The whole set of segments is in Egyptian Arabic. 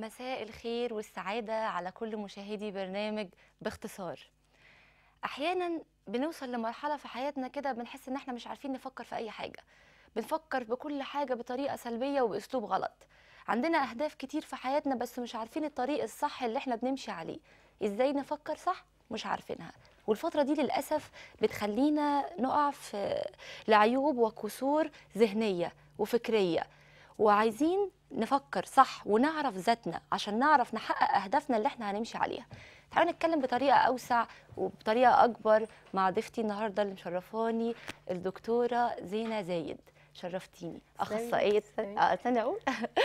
مساء الخير والسعادة على كل مشاهدي برنامج باختصار أحيانا بنوصل لمرحلة في حياتنا كده بنحس إن إحنا مش عارفين نفكر في أي حاجة بنفكر بكل حاجة بطريقة سلبية وبأسلوب غلط عندنا أهداف كتير في حياتنا بس مش عارفين الطريق الصح اللي إحنا بنمشي عليه إزاي نفكر صح مش عارفينها والفترة دي للأسف بتخلينا نقع في لعيوب وكسور ذهنية وفكرية وعايزين نفكر صح ونعرف ذاتنا عشان نعرف نحقق أهدافنا اللي احنا هنمشي عليها تعالوا نتكلم بطريقة أوسع وبطريقة أكبر مع ضيفتي النهاردة اللي مشرفاني الدكتورة زينة زايد شرفتيني أخصائية تسلمي. آه، استنى أقول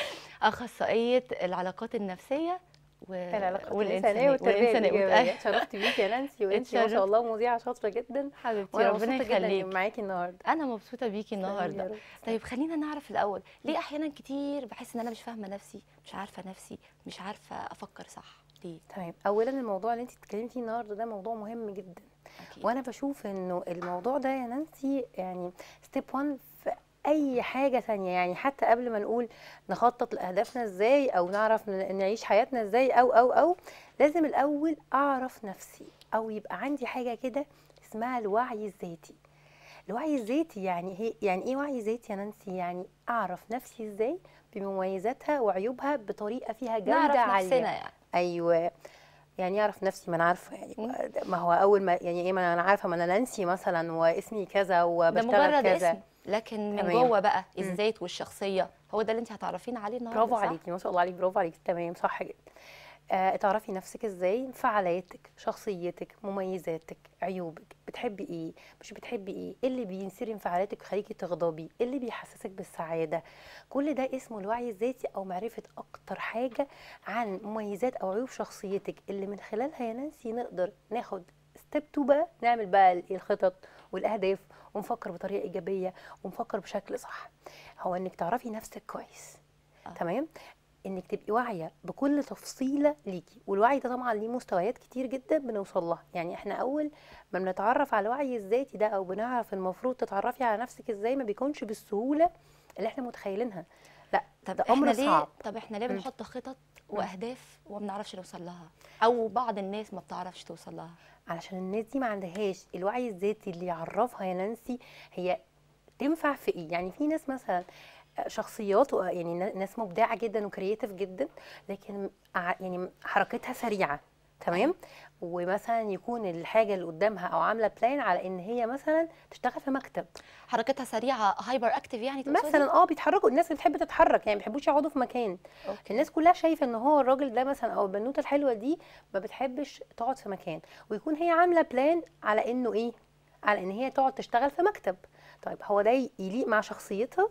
أخصائية العلاقات النفسية و... العلاقات والإنسانية الإنسانية والتربية الإيجابية والتربية اتشرفت بيكي يا نانسي وانتي ما اتشرفت. شاء الله مذيعة شاطرة جدا حبيبتي وانا ربنا مبسوطة جدا اني يخليك معاكي النهارده أنا مبسوطة بيكي تسلمي يا النهاردة رب. طيب خلينا نعرف الأول ليه أحيانا كتير بحس إن أنا مش فاهمة نفسي مش عارفة نفسي مش عارفة أفكر صح ليه؟ تمام اولا الموضوع اللي انت بتتكلمي فيه النهارده ده موضوع مهم جدا أكيد وانا بشوف انه الموضوع ده يا نانسي يعني ستيب 1 في اي حاجه ثانيه يعني حتى قبل ما نقول نخطط لاهدافنا ازاي او نعرف ن- نعيش حياتنا ازاي او او او لازم الاول اعرف نفسي او يبقى عندي حاجه كده اسمها الوعي الذاتي الوعي الذاتي يعني هي يعني ايه وعي ذاتي يا نانسي يعني اعرف نفسي ازاي بمميزاتها وعيوبها بطريقه فيها جوده نعرف عاليه نفسنا يعني ايوه يعني اعرف نفسي ما انا عارفه يعني مم. ما هو اول ما يعني ايه ما انا عارفه ما انا نانسي مثلا واسمي كذا ده وبشتغل مجرد كذا اسم لكن من تمام. جوه بقى مم. الذات والشخصية هو ده اللي أنت هتعرفين عليه النهاردة برافو صح؟ عليكي ما شاء الله عليك برافو عليكي تمام صح جدا آه تعرفي نفسك ازاي انفعالاتك شخصيتك مميزاتك عيوبك بتحبي ايه مش بتحبي ايه ايه اللي بينسر انفعالاتك ويخليكي تغضبي ايه اللي بيحسسك بالسعاده كل ده اسمه الوعي الذاتي او معرفه اكتر حاجه عن مميزات او عيوب شخصيتك اللي من خلالها يا نانسي نقدر ناخد ستيب 2 بقى نعمل بقى الخطط والاهداف ونفكر بطريقه ايجابيه ونفكر بشكل صح هو انك تعرفي نفسك كويس آه. تمام انك تبقي واعيه بكل تفصيله ليكي والوعي ده طبعا ليه مستويات كتير جدا بنوصل لها يعني احنا اول ما بنتعرف على الوعي الذاتي ده او بنعرف المفروض تتعرفي على نفسك ازاي ما بيكونش بالسهوله اللي احنا متخيلينها لا طب ده احنا امر ليه صعب طب احنا ليه مم. بنحط خطط واهداف وما بنعرفش نوصل لها او بعض الناس ما بتعرفش توصل لها علشان الناس دي ما عندهاش الوعي الذاتي اللي يعرفها يا نانسي هي تنفع في ايه يعني في ناس مثلا شخصيات و- يعني نا- ناس مبدعه جدا وكرييتيف جدا لكن ع- يعني حركتها سريعه تمام ومثلا يكون الحاجه اللي قدامها او عامله بلان على ان هي مثلا تشتغل في مكتب حركتها سريعه هايبر اكتف يعني تقصدي؟ مثلا اه بيتحركوا الناس اللي بتحب تتحرك يعني ما بيحبوش يقعدوا في مكان أوكي. الناس كلها شايفه ان هو الراجل ده مثلا او البنوته الحلوه دي ما بتحبش تقعد في مكان ويكون هي عامله بلان على انه ايه على ان هي تقعد تشتغل في مكتب طيب هو ده يليق مع شخصيتها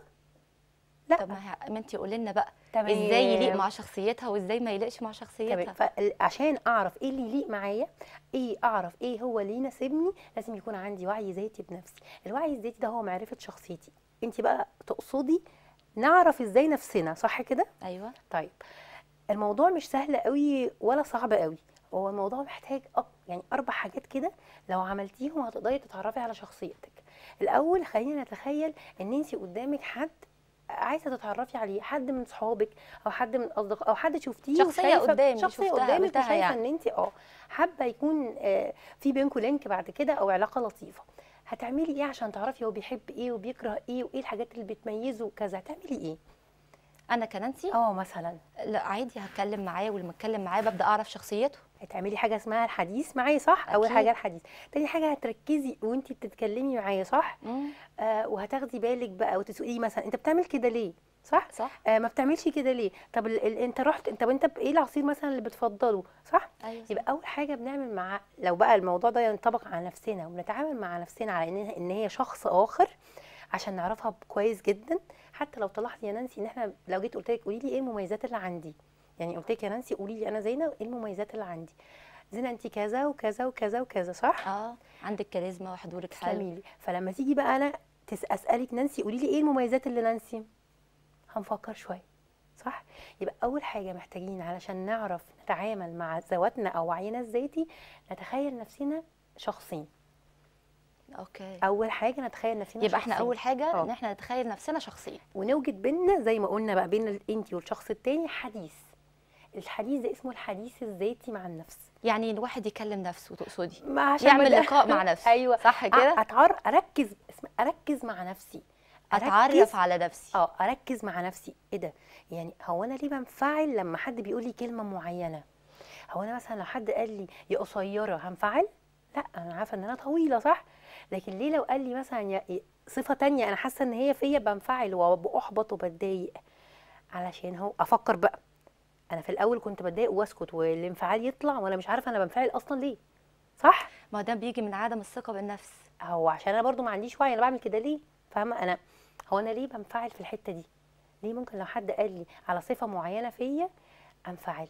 لا طب ما, هي- ما انت قولي لنا بقى تمام. ازاي يليق مع شخصيتها وازاي ما يليقش مع شخصيتها تمام فعشان اعرف ايه اللي يليق معايا ايه اعرف ايه هو اللي يناسبني لازم يكون عندي وعي ذاتي بنفسي الوعي الذاتي ده هو معرفه شخصيتي انت بقى تقصدي نعرف ازاي نفسنا صح كده ايوه طيب الموضوع مش سهل قوي ولا صعب قوي هو الموضوع محتاج أك... يعني اربع حاجات كده لو عملتيهم هتقدري تتعرفي على شخصيتك الاول خلينا نتخيل ان انت قدامك حد عايزه تتعرفي عليه حد من صحابك او حد من اصدقاء او حد شفتيه شخصية وشايفة- قدامي، شخصيه شفتها، قدامك قابلتها وشايفه يعني. ان انت اه حابه يكون آه، في بينكم لينك بعد كده او علاقه لطيفه هتعملي ايه عشان تعرفي هو بيحب ايه وبيكره ايه وايه الحاجات اللي بتميزه وكذا هتعملي ايه انا كنانسي اه مثلا لا عادي هتكلم معاه ولما اتكلم معاه ببدا اعرف شخصيته هتعملي حاجه اسمها الحديث معايا صح اول أكيد. حاجه الحديث تاني حاجه هتركزي وانت بتتكلمي معايا صح مم. آه وهتاخدي بالك بقى وتساليه مثلا انت بتعمل كده ليه صح صح آه ما بتعملش كده ليه طب ال ال انت رحت انت انت ايه العصير مثلا اللي بتفضله صح ايوه يبقى اول حاجه بنعمل مع لو بقى الموضوع ده ينطبق على نفسنا وبنتعامل مع نفسنا على ان ان هي شخص اخر عشان نعرفها كويس جدا حتى لو طلعت يا نانسي ان احنا لو جيت قلت لك قولي لي ايه المميزات اللي عندي يعني قلت لك يا نانسي قولي لي انا زينه ايه المميزات اللي عندي زينه انت كذا وكذا وكذا وكذا صح اه عندك كاريزما وحضورك حلو تسلمي لي فلما تيجي بقى انا تس اسالك نانسي قولي لي ايه المميزات اللي نانسي هنفكر شويه صح يبقى اول حاجه محتاجين علشان نعرف نتعامل مع ذواتنا او وعينا الذاتي نتخيل نفسنا شخصين اوكي اول حاجه نتخيل نفسنا يبقى احنا شخصين. اول حاجه آه. ان احنا نتخيل نفسنا شخصين ونوجد بينا زي ما قلنا بقى بين انت والشخص التاني حديث الحديث ده اسمه الحديث الذاتي مع النفس يعني الواحد يكلم نفسه تقصدي ما عشان يعمل ما- لقاء مع نفسه ايوه صح أ- كده اتعر اركز اسم- اركز مع نفسي اتعرف على نفسي اه اركز مع نفسي ايه ده يعني هو انا ليه بنفعل لما حد بيقول لي كلمه معينه هو انا مثلا لو حد قال لي يا قصيره هنفعل لا انا عارفه ان انا طويله صح لكن ليه لو قال لي مثلا يا يا- صفه تانية انا حاسه ان هي فيا بنفعل وبأحبط وبتضايق علشان هو افكر بقى انا في الاول كنت بتضايق واسكت والانفعال يطلع وانا مش عارفه انا بنفعل اصلا ليه صح ما ده بيجي من عدم الثقه بالنفس هو عشان انا برضو ما عنديش وعي انا بعمل كده ليه فاهمه انا هو انا ليه بنفعل في الحته دي ليه ممكن لو حد قال لي على صفه معينه فيا انفعل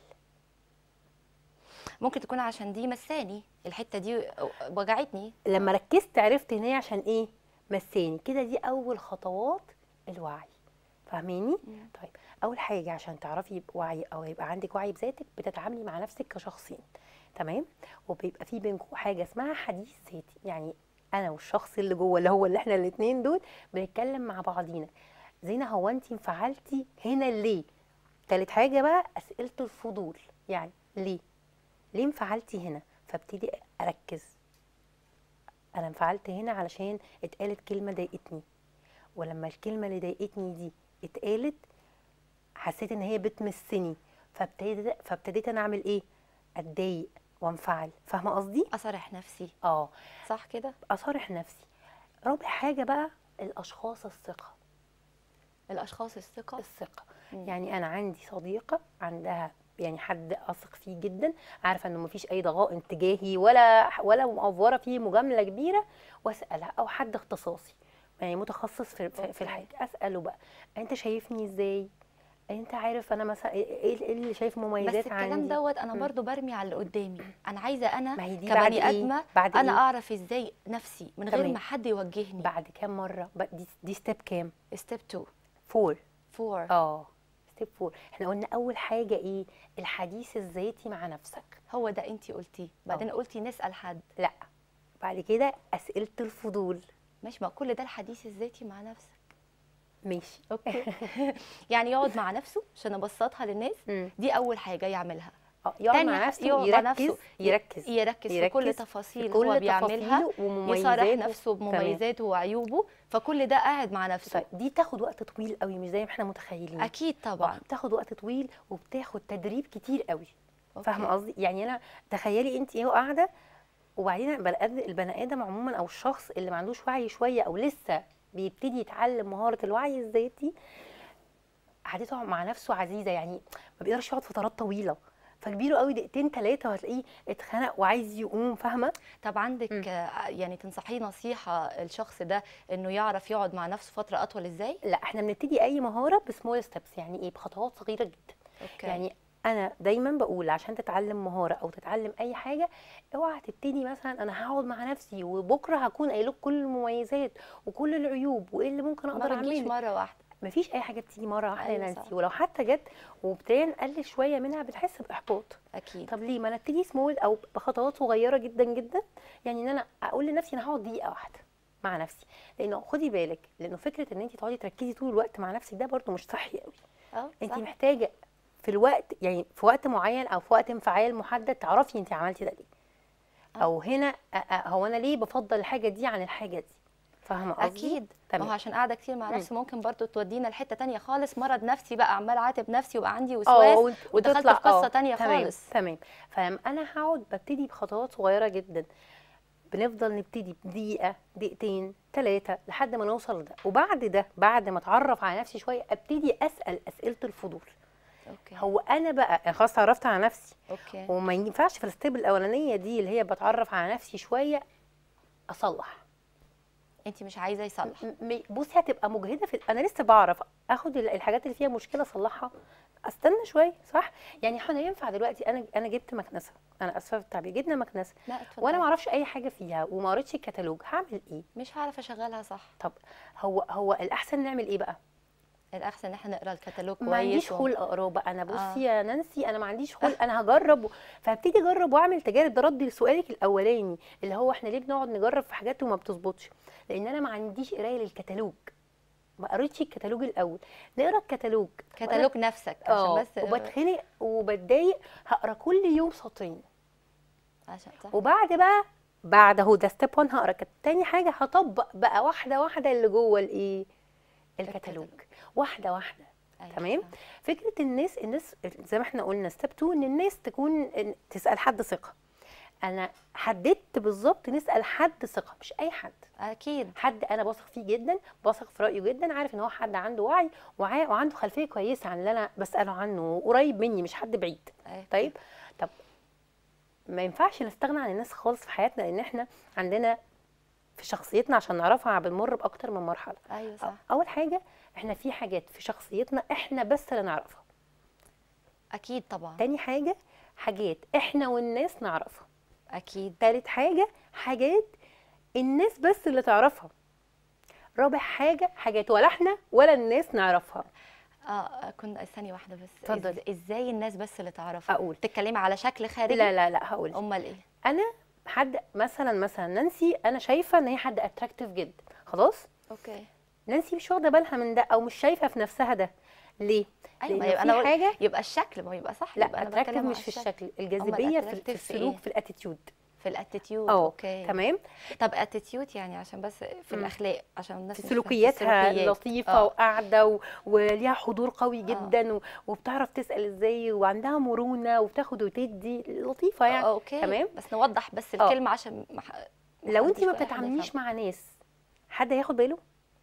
ممكن تكون عشان دي مساني الحته دي وجعتني لما ركزت عرفت ان هي عشان ايه مساني كده دي اول خطوات الوعي فاهماني مم. طيب اول حاجه عشان تعرفي يبقى وعي او يبقى عندك وعي بذاتك بتتعاملي مع نفسك كشخصين تمام وبيبقى في بينكم حاجه اسمها حديث ذاتي يعني انا والشخص اللي جوه اللي هو اللي احنا الاثنين دول بنتكلم مع بعضينا زينه هو انت انفعلتي هنا ليه تالت حاجه بقى اسئله الفضول يعني ليه ليه انفعلتي هنا فابتدي اركز انا انفعلت هنا علشان اتقالت كلمه ضايقتني ولما الكلمه اللي ضايقتني دي اتقالت حسيت ان هي بتمسني فابتديت فابتديت انا اعمل ايه اتضايق وانفعل فاهمه قصدي اصرح نفسي اه صح كده اصارح نفسي رابع حاجه بقى الاشخاص الثقه الاشخاص الثقه الثقه مم. يعني انا عندي صديقه عندها يعني حد اثق فيه جدا عارفه انه مفيش اي ضغائن تجاهي ولا ولا مقفوره فيه مجامله كبيره واسالها او حد اختصاصي يعني متخصص في في, أوكي. في الحاجه اساله بقى انت شايفني ازاي انت عارف انا مثلا ايه إيه اللي شايف بس مميزات الكلام عندي دوت انا مم. برضو برمي على اللي قدامي انا عايزه انا ما هي دي بعد كبني ايه ادمه بعد انا إيه؟ اعرف ازاي نفسي من غير تمام. ما حد يوجهني بعد كام مره بقى دي, دي ستيب كام ستيب 2 فور 4 اه ستيب فور احنا قلنا اول حاجه ايه الحديث الذاتي مع نفسك هو ده انت قلتيه بعدين قلتي نسال حد لا بعد كده اسئله الفضول ماشي ما كل ده الحديث الذاتي مع نفسك ماشي اوكي يعني يقعد مع نفسه عشان ابسطها للناس مم. دي اول حاجه يعملها اه يقعد تاني مع ح- نفسه يقعد مع يركز نفسه ي- يركز يركز في كل يركز تفاصيل في كل هو بيعملها تفاصيله يصارح ومميزاته نفسه بمميزاته وعيوبه فكل ده قاعد مع نفسه طيب دي تاخد وقت طويل قوي مش زي ما احنا متخيلين اكيد طبعا آه، بتاخد وقت طويل وبتاخد تدريب كتير قوي أوكي. فاهمه قصدي يعني انا تخيلي انت ايه قاعده وبعدين البني آد- البني ادم عموما او الشخص اللي ما عندوش وعي شويه او لسه بيبتدي يتعلم مهاره الوعي الذاتي قعدته مع نفسه عزيزه يعني ما بيقدرش يقعد فترات طويله فكبيره قوي دقيقتين ثلاثه وهتلاقيه اتخنق وعايز يقوم فاهمه طب عندك مم. آه، يعني تنصحيه نصيحه الشخص ده انه يعرف يقعد مع نفسه فتره اطول ازاي لا احنا بنبتدي اي مهاره بسمول ستيبس يعني ايه بخطوات صغيره جدا اوكي يعني انا دايما بقول عشان تتعلم مهاره او تتعلم اي حاجه اوعى تبتدي مثلا انا هقعد مع نفسي وبكره هكون قايل لك كل المميزات وكل العيوب وايه اللي ممكن ما اقدر بتجيش اعمله مره واحده مفيش اي حاجه بتيجي مره واحده يا أيوة نانسي صح. ولو حتى جت وابتدينا نقلل شويه منها بتحس باحباط اكيد طب ليه ما انا ابتدي سمول او بخطوات صغيره جدا جدا يعني ان انا اقول لنفسي انا هقعد دقيقه واحده مع نفسي لانه خدي بالك لانه فكره ان انت تقعدي تركزي طول الوقت مع نفسك ده برضو مش صحي قوي اه انت صح. محتاجه في الوقت يعني في وقت معين او في وقت انفعال محدد تعرفي انت عملتي ده ليه آه. او هنا أ- أ- هو انا ليه بفضل الحاجه دي عن الحاجه دي فاهمه قصدي اكيد ما هو تمام عشان قاعده كتير مع مم. نفسي ممكن برضو تودينا لحته تانية خالص مرض نفسي بقى عمال عاتب نفسي وبقى عندي اه وسواس وت- ودخلت وتطلع- في قصه آه، تانية تمام خالص تمام فلما انا هقعد ببتدي بخطوات صغيره جدا بنفضل نبتدي بدقيقه دقيقتين ثلاثه لحد ما نوصل لده وبعد ده بعد ما اتعرف على نفسي شويه ابتدي اسال اسئله الفضول اوكي هو انا بقى أنا خلاص اتعرفت على نفسي اوكي وما ينفعش في الستيب الاولانيه دي اللي هي بتعرف على نفسي شويه اصلح انت مش عايزه يصلح م- م- بصي هتبقى مجهده في انا لسه بعرف اخد ال- الحاجات اللي فيها مشكله اصلحها استنى شويه صح يعني احنا ينفع دلوقتي انا انا جبت مكنسه انا اسفه في التعبير جبنا مكنسه لا وانا اتفضلي ما اعرفش اي حاجه فيها وما قريتش الكتالوج هعمل ايه مش هعرف اشغلها صح طب هو هو الاحسن نعمل ايه بقى الاحسن ان احنا نقرا الكتالوج ما عنديش كويس و... خلق اقراه بقى انا بصي آه. يا نانسي انا ما عنديش خلق انا هجرب و- فابتدي اجرب واعمل تجارب ده رد لسؤالك الاولاني اللي هو احنا ليه بنقعد نجرب في حاجات وما بتظبطش لان انا ما عنديش قرايه للكتالوج ما قريتش الكتالوج الاول نقرا الكتالوج كتالوج نفسك عشان اه بس وبتخنق وبتضايق هقرا كل يوم سطرين عشان صح وبعد بقى بعد اهو ده ستيب 1 هقرا كت- تاني حاجه هطبق بقى واحده واحده اللي جوه الايه الكتالوج واحده واحده أيوة تمام صح. فكره الناس الناس زي ما احنا قلنا ستيب 2 ان الناس تكون إن- تسال حد ثقه انا حددت بالظبط نسال حد ثقه مش اي حد اكيد حد انا بثق فيه جدا بثق في رايه جدا عارف ان هو حد عنده وعي وعا- وعنده خلفيه كويسه عن اللي انا بساله عنه قريب مني مش حد بعيد أيوة. طيب طب ما ينفعش نستغنى عن الناس خالص في حياتنا لان احنا عندنا في شخصيتنا عشان نعرفها بنمر باكتر من مرحله ايوه صح اول حاجه احنا في حاجات في شخصيتنا احنا بس اللي نعرفها اكيد طبعا تاني حاجه حاجات احنا والناس نعرفها اكيد تالت حاجه حاجات الناس بس اللي تعرفها رابع حاجه حاجات ولا احنا ولا الناس نعرفها اه كنت ثانيه واحده بس اتفضلي. إز- ازاي الناس بس اللي تعرفها اقول تتكلمي على شكل خارجي لا لا لا هقول امال ايه انا حد مثلا مثلا نانسي انا شايفه ان هي حد اتراكتيف جدا خلاص اوكي نانسي مش واخده بالها من ده او مش شايفه في نفسها ده ليه ايوه ما لأن يبقى في انا أقول- حاجه يبقى الشكل ما يبقى صح لا يبقى أنا اتراكتيف بتكلم مش على في الشكل. الشكل الجاذبيه في, في attractive في السلوك إيه؟ في الاتيتيود في الاتيتيود اه اوكي تمام طب اتيتيود يعني عشان بس في مم. الاخلاق عشان الناس في مش فاهمة. سلوكياتها السلوكيات. لطيفه آه. وقاعده و... وليها حضور قوي جدا و... وبتعرف تسال ازاي وعندها مرونه وبتاخد وتدي لطيفه يعني آه، اوكي تمام بس نوضح بس آه. الكلمه عشان ما ح- لو انت محدش ما بقى حد بتتعامليش يفهم. مع ناس حد هياخد باله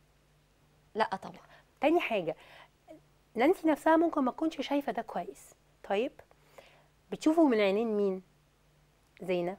لا طبعا تاني حاجة نانسي نفسها ممكن ما تكونش شايفة ده كويس طيب بتشوفه من عينين مين زينة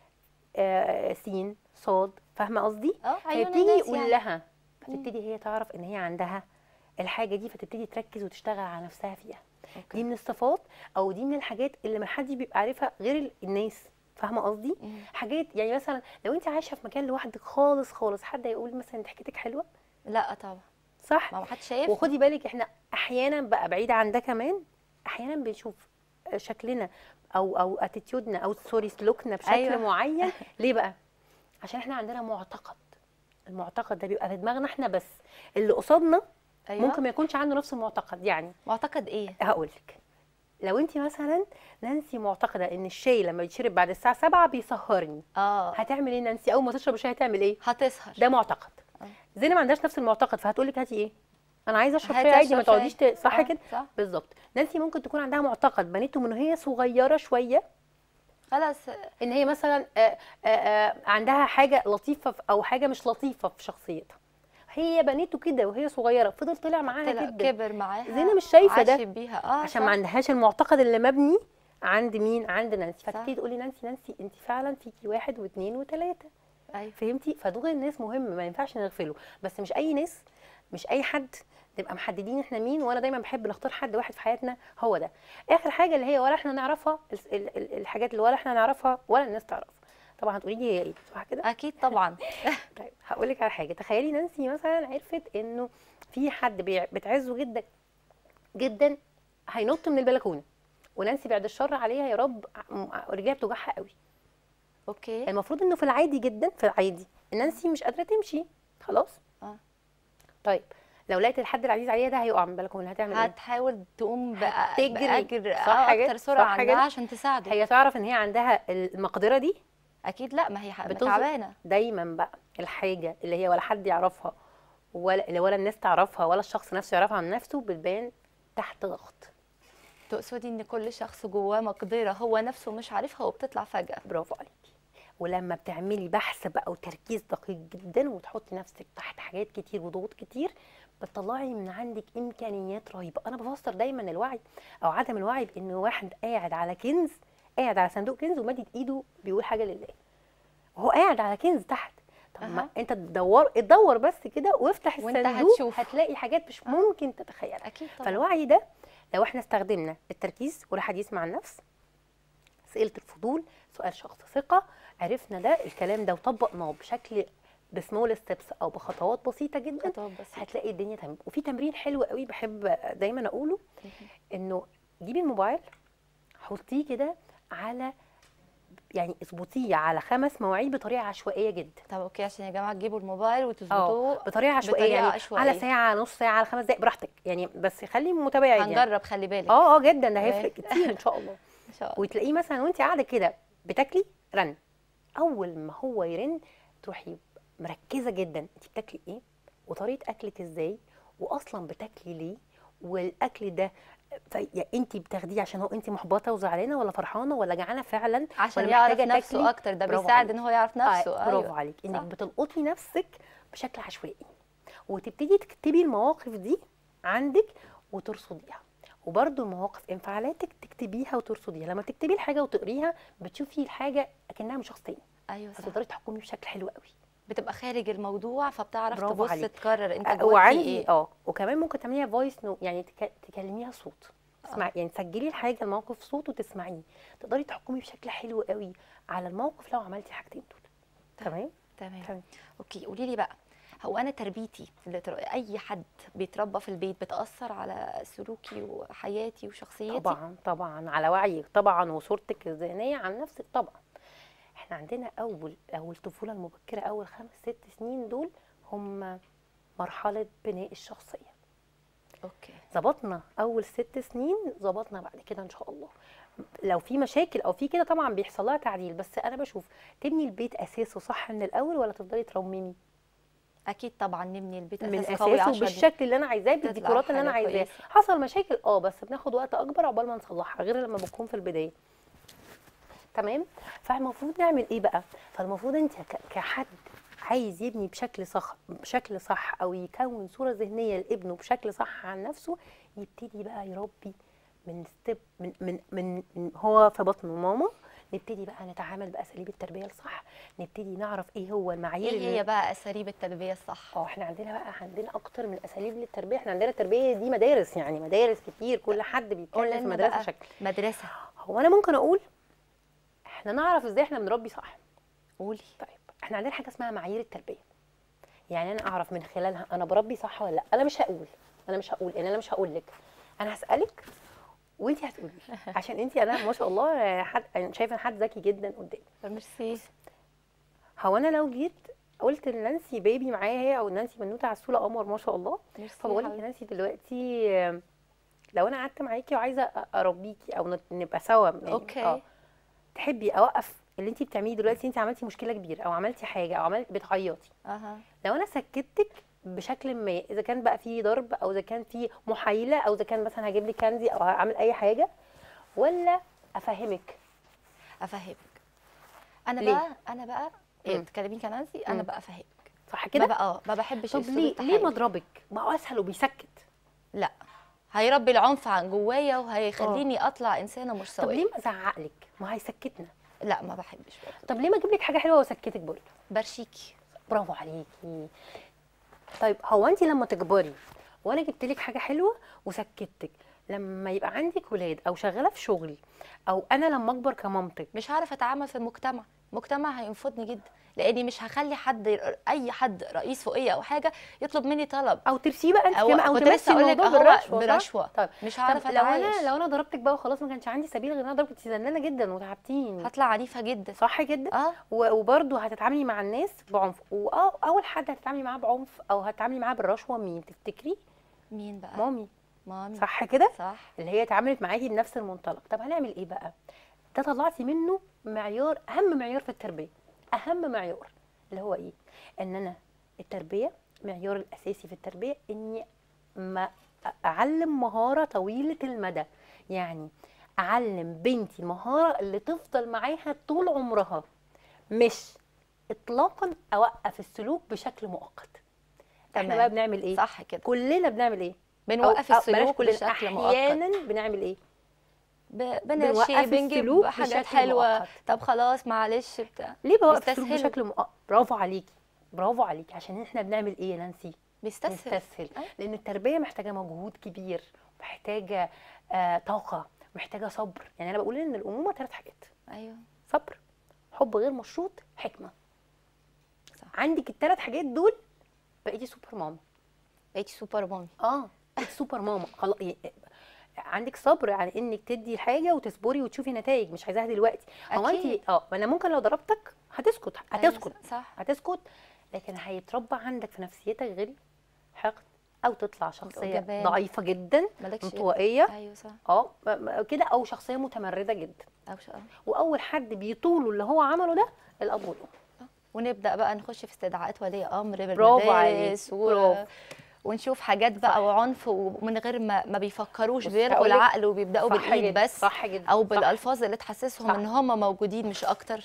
آه سين صاد فاهمة قصدي اه عيون فيبتدي الناس يقول يعني. لها فتبتدي هي تعرف ان هي عندها الحاجة دي فتبتدي تركز وتشتغل على نفسها فيها دي أوكي. من الصفات او دي من الحاجات اللي ما حدش بيبقى عارفها غير ال- الناس فاهمه قصدي مم. حاجات يعني مثلا لو انت عايشه في مكان لوحدك خالص خالص حد هيقول مثلا ضحكتك حلوه لا طبعا صح ما حد شايف وخدي بالك احنا احيانا بقى بعيد عن ده كمان احيانا بنشوف شكلنا او او اتيتيودنا او سوري سلوكنا بشكل أيوة. أيوة. معين ليه بقى عشان احنا عندنا معتقد المعتقد ده بيبقى في دماغنا احنا بس اللي قصادنا أيوة. ممكن ما يكونش عنده نفس المعتقد يعني معتقد ايه هقول لك لو انت مثلا نانسي معتقده ان الشاي لما يتشرب بعد الساعه 7 بيسهرني اه هتعمل ايه نانسي اول ما تشرب الشاي هتعمل ايه هتسهر ده معتقد آه. زينب ما عندهاش نفس المعتقد فهتقول لك هاتي ايه انا عايزه اشرب هاتي شاي عادي ما أشرب تقعديش شاي. ت- صح آه، كده صح بالظبط نانسي ممكن تكون عندها معتقد بنيته من وهي صغيره شويه خلاص ان هي مثلا آه، آه، آه، عندها حاجه لطيفه في- او حاجه مش لطيفه في شخصيتها هي بنيته كده وهي صغيره فضل طلع معاها طلع جدا كبر معاها زينة مش شايفة ده. عاشت بيها اه عشان صح. ما عندهاش المعتقد اللي مبني عند مين عند نانسي صح. فتبتدي تقولي نانسي نانسي انت فعلا فيكي واحد واثنين وثلاثه ايوه فهمتي فدور الناس مهم ما ينفعش نغفله بس مش اي ناس مش اي حد نبقى محددين احنا مين وانا دايما بحب نختار حد واحد في حياتنا هو ده اخر حاجه اللي هي ولا احنا نعرفها ال- ال- ال- الحاجات اللي ولا احنا نعرفها ولا الناس تعرفها طبعا هتقولي لي هي ايه صح كده اكيد طبعا طيب هقول لك على حاجه تخيلي نانسي مثلا عرفت انه في حد بيع- بتعزه جدا جدا هينط من البلكونه ونانسي بعد الشر عليها يا رب ع- رجليها بتوجعها قوي اوكي المفروض انه في العادي جدا في العادي نانسي مش قادره تمشي خلاص اه طيب لو لقيت الحد العزيز عليها ده هيقع من البلكونه هتعمل ايه هتحاول تقوم بأ- هتجري. باجر صح آه، كده؟ اكتر سرعه صح عنها كده؟ عشان تساعده هي تعرف ان هي عندها المقدره دي اكيد لا ما هي ح- بتظهر- تعبانه دايما بقى الحاجه اللي هي ولا حد يعرفها ولا اللي ولا الناس تعرفها ولا الشخص نفسه يعرفها عن نفسه بتبان تحت ضغط تقصدي ان كل شخص جواه مقدره هو نفسه مش عارفها وبتطلع فجاه برافو عليكي ولما بتعملي بحث بقى وتركيز دقيق جدا وتحطي نفسك تحت حاجات كتير وضغوط كتير بتطلعي من عندك امكانيات رهيبه انا بفسر دايما الوعي او عدم الوعي بان واحد قاعد على كنز قاعد على صندوق كنز ومادد ايده بيقول حاجه لله وهو قاعد على كنز تحت طب ما أها. انت تدور ادور بس كده وافتح وانت الصندوق هتشوف. هتلاقي حاجات مش ممكن تتخيلها اكيد طبعا فالوعي ده لو احنا استخدمنا التركيز والحديث مع النفس اسئله الفضول سؤال شخص ثقه عرفنا ده الكلام ده وطبقناه بشكل بسمول ستيبس او بخطوات بسيطه جدا خطوات بسيطة. هتلاقي الدنيا تمام وفي تمرين حلو قوي بحب دايما اقوله انه جيبي الموبايل حطيه كده على يعني اظبطيه على خمس مواعيد بطريقه عشوائيه جدا طب اوكي عشان يا جماعه تجيبوا الموبايل اه وتظبطوه بطريقه عشوائيه بطريقة يعني عشوائية. على ساعه نص ساعه على خمس دقائق براحتك يعني بس خلي متباعد يعني هنجرب خلي بالك اه اه جدا ده تمام. هيفرق كتير ان شاء الله ان شاء الله وتلاقيه مثلا وانت قاعده كده بتاكلي رن اول ما هو يرن تروحي مركزه جدا انت بتاكلي ايه وطريقه اكلك ازاي واصلا بتاكلي ليه والاكل ده في- انت بتاخديه عشان هو انت محبطه وزعلانه ولا فرحانه ولا جعانه فعلا عشان ولا يعرف محتاجة نفسه تاكلي؟ اكتر ده برافو بيساعد عليك. ان هو يعرف نفسه آه برافو ايوه عليك انك صح. بتلقطي نفسك بشكل عشوائي وتبتدي تكتبي المواقف دي عندك وترصديها وبرده المواقف انفعالاتك تكتبيها وترصديها لما تكتبي الحاجه وتقريها بتشوفي الحاجه اكنها من شخص تاني ايوه صح فتقدري تحكمي بشكل حلو قوي بتبقى خارج الموضوع فبتعرف برافو تبص عليك. تقرر انت آه، جواك في وعندي ايه اه وكمان ممكن تعمليها فويس نو يعني تك... تكلميها صوت تسمعي يعني تسجلي الحاجه الموقف صوت وتسمعيه تقدري تحكمي بشكل حلو قوي على الموقف لو عملتي الحاجتين دول تمام تمام تمام. اوكي قولي لي بقى هو انا تربيتي اللي تر- اي حد بيتربى في البيت بتاثر على سلوكي وحياتي وشخصيتي طبعا طبعا على وعيك طبعا وصورتك الذهنيه عن نفسك طبعا احنا عندنا اول اول طفوله المبكره اول خمس ست سنين دول هم مرحله بناء الشخصيه اوكي ظبطنا اول ست سنين ظبطنا بعد كده ان شاء الله لو في مشاكل او في كده طبعا بيحصل لها تعديل بس انا بشوف تبني البيت اساسه صح من الاول ولا تفضلي ترممي اكيد طبعا نبني البيت من اساس قوي اساسه عشان بالشكل اللي انا عايزاه تطلع بالديكورات اللي انا حاجة عايزاه كويسة. حصل مشاكل اه بس بناخد وقت اكبر عقبال ما نصلحها غير لما بتكون في البدايه تمام فالمفروض نعمل ايه بقى فالمفروض انت ك- كحد عايز يبني بشكل صح بشكل صح او يكون صوره ذهنيه لابنه بشكل صح عن نفسه يبتدي بقى يربي من ستيب من من من, من هو في بطن ماما نبتدي بقى نتعامل باساليب التربيه الصح نبتدي نعرف ايه هو المعايير ايه اللي- هي بقى اساليب التربيه الصح اه احنا عندنا بقى عندنا اكتر من اساليب للتربيه احنا عندنا التربيه دي مدارس يعني مدارس كتير كل حد قول بيتكلم في لنا مدرسه بقى شكل مدرسه هو انا ممكن اقول احنا نعرف ازاي احنا بنربي صح قولي طيب احنا عندنا حاجه اسمها معايير التربيه يعني انا اعرف من خلالها انا بربي صح ولا لا انا مش هقول انا مش هقول ان انا مش هقول لك انا هسالك وانت هتقولي عشان انت انا ما شاء الله حد أنا شايفه إن حد ذكي جدا قدامي ميرسي هو انا لو جيت قلت لنانسي بيبي معايا هي او نانسي بنوته عسوله قمر ما شاء الله ميرسي يا فبقول لك يا حبيبتي. نانسي دلوقتي آم، لو انا قعدت معاكي وعايزه أ- اربيكي او نت- نبقى سوا يعني اوكي تحبي اوقف اللي انت بتعمليه دلوقتي انت عملتي مشكله كبيره او عملتي حاجه او عملت بتعيطي اها لو انا سكتك بشكل ما اذا كان بقى في ضرب او اذا كان في محايله او اذا كان مثلا هجيب لك كاندي او هعمل اي حاجه ولا افهمك افهمك انا ليه؟ بقى انا بقى إيه مم. تكلميني كنانسي انا مم. بقى افهمك صح ما كده بقى اه ما بحبش طب أسلوب ليه ليه التحايل. ما اضربك ما هو اسهل وبيسكت لا هيربي العنف عن جوايا وهيخليني اطلع انسانه مش طب سويه ليه ما ازعقلك ما هيسكتنا لا ما بحبش برضه طب ليه ما اجيب لك حاجه حلوه واسكتك برضه برشيكي برافو عليكي طيب هو انت لما تكبري وانا جبت لك حاجه حلوه وسكتك لما يبقى عندك ولاد او شغاله في شغل او انا لما اكبر كمامتك مش هعرف اتعامل في المجتمع المجتمع هينفضني جدا لاني مش هخلي حد اي حد رئيس فوقيه او حاجه يطلب مني طلب او ترسيه بقى انت او كمان او كنت تمشي لسه اقول لك الموضوع اهو بالرشوه صح؟ برشوه طيب مش هعرف طب لو اتعايش انا لو انا ضربتك بقى وخلاص ما كانش عندي سبيل غير ان انا ضربك كنت زنانه جدا وتعبتيني هطلع عنيفه جدا صح كده اه و- وبرضه هتتعاملي مع الناس بعنف واول حد هتتعاملي معاه بعنف او هتتعاملي معاه بالرشوه مين تفتكري مين بقى مامي مامي صح كده صح اللي هي اتعاملت معاكي بنفس المنطلق طب هنعمل ايه بقى ده طلعتي منه معيار اهم معيار في التربيه اهم معيار اللي هو ايه ان انا التربيه معيار الاساسي في التربيه اني ما اعلم مهاره طويله المدى يعني اعلم بنتي المهاره اللي تفضل معاها طول عمرها مش اطلاقا اوقف السلوك بشكل مؤقت احنا تمام. بقى بنعمل ايه صح كده كلنا بنعمل ايه بنوقف أو- أو السلوك بلاش بشكل بن- مؤقت احيانا بنعمل ايه ب- بنوقف بنرشي بنجيب السلوك حاجات بشكل حلوه مؤقت. طب خلاص معلش بتاع ليه بوقف السلوك بيستسهلوا. بشكل مؤقت برافو عليكي برافو عليكي عشان احنا بنعمل ايه يا نانسي بيستسهل نستسهل أيوة. لان التربيه محتاجه مجهود كبير محتاجه آه طاقه محتاجه صبر يعني انا بقول ان الامومه ثلاث حاجات ايوه صبر حب غير مشروط حكمه صح. عندك الثلاث حاجات دول بقيتي سوبر ماما بقيتي سوبر مامي اه بقيتي سوبر ماما خلاص عندك صبر على انك تدي الحاجه وتصبري وتشوفي نتائج مش عايزاها دلوقتي هو أكيد. انت اه ما انا ممكن لو ضربتك هتسكت أيوة، هتسكت صح هتسكت لكن هيتربى عندك في نفسيتك غل حقد او تطلع شخصيه جبان. ضعيفه جدا مالكش انطوائيه ايوه صح اه م- م- كده او شخصيه متمرده جدا أو شاء الله. واول حد بيطولوا اللي هو عمله ده الاب والام ونبدا بقى نخش في استدعاءات ولي امر برافو عليك، بالمدارس و... برافو. ونشوف حاجات بقى وعنف ومن غير ما ما بيفكروش بص، بيلغوا هقولك- العقل وبيبداوا صح بالايد جدا، بس صح جدا او صح. بالالفاظ اللي تحسسهم صح. ان هم موجودين مش اكتر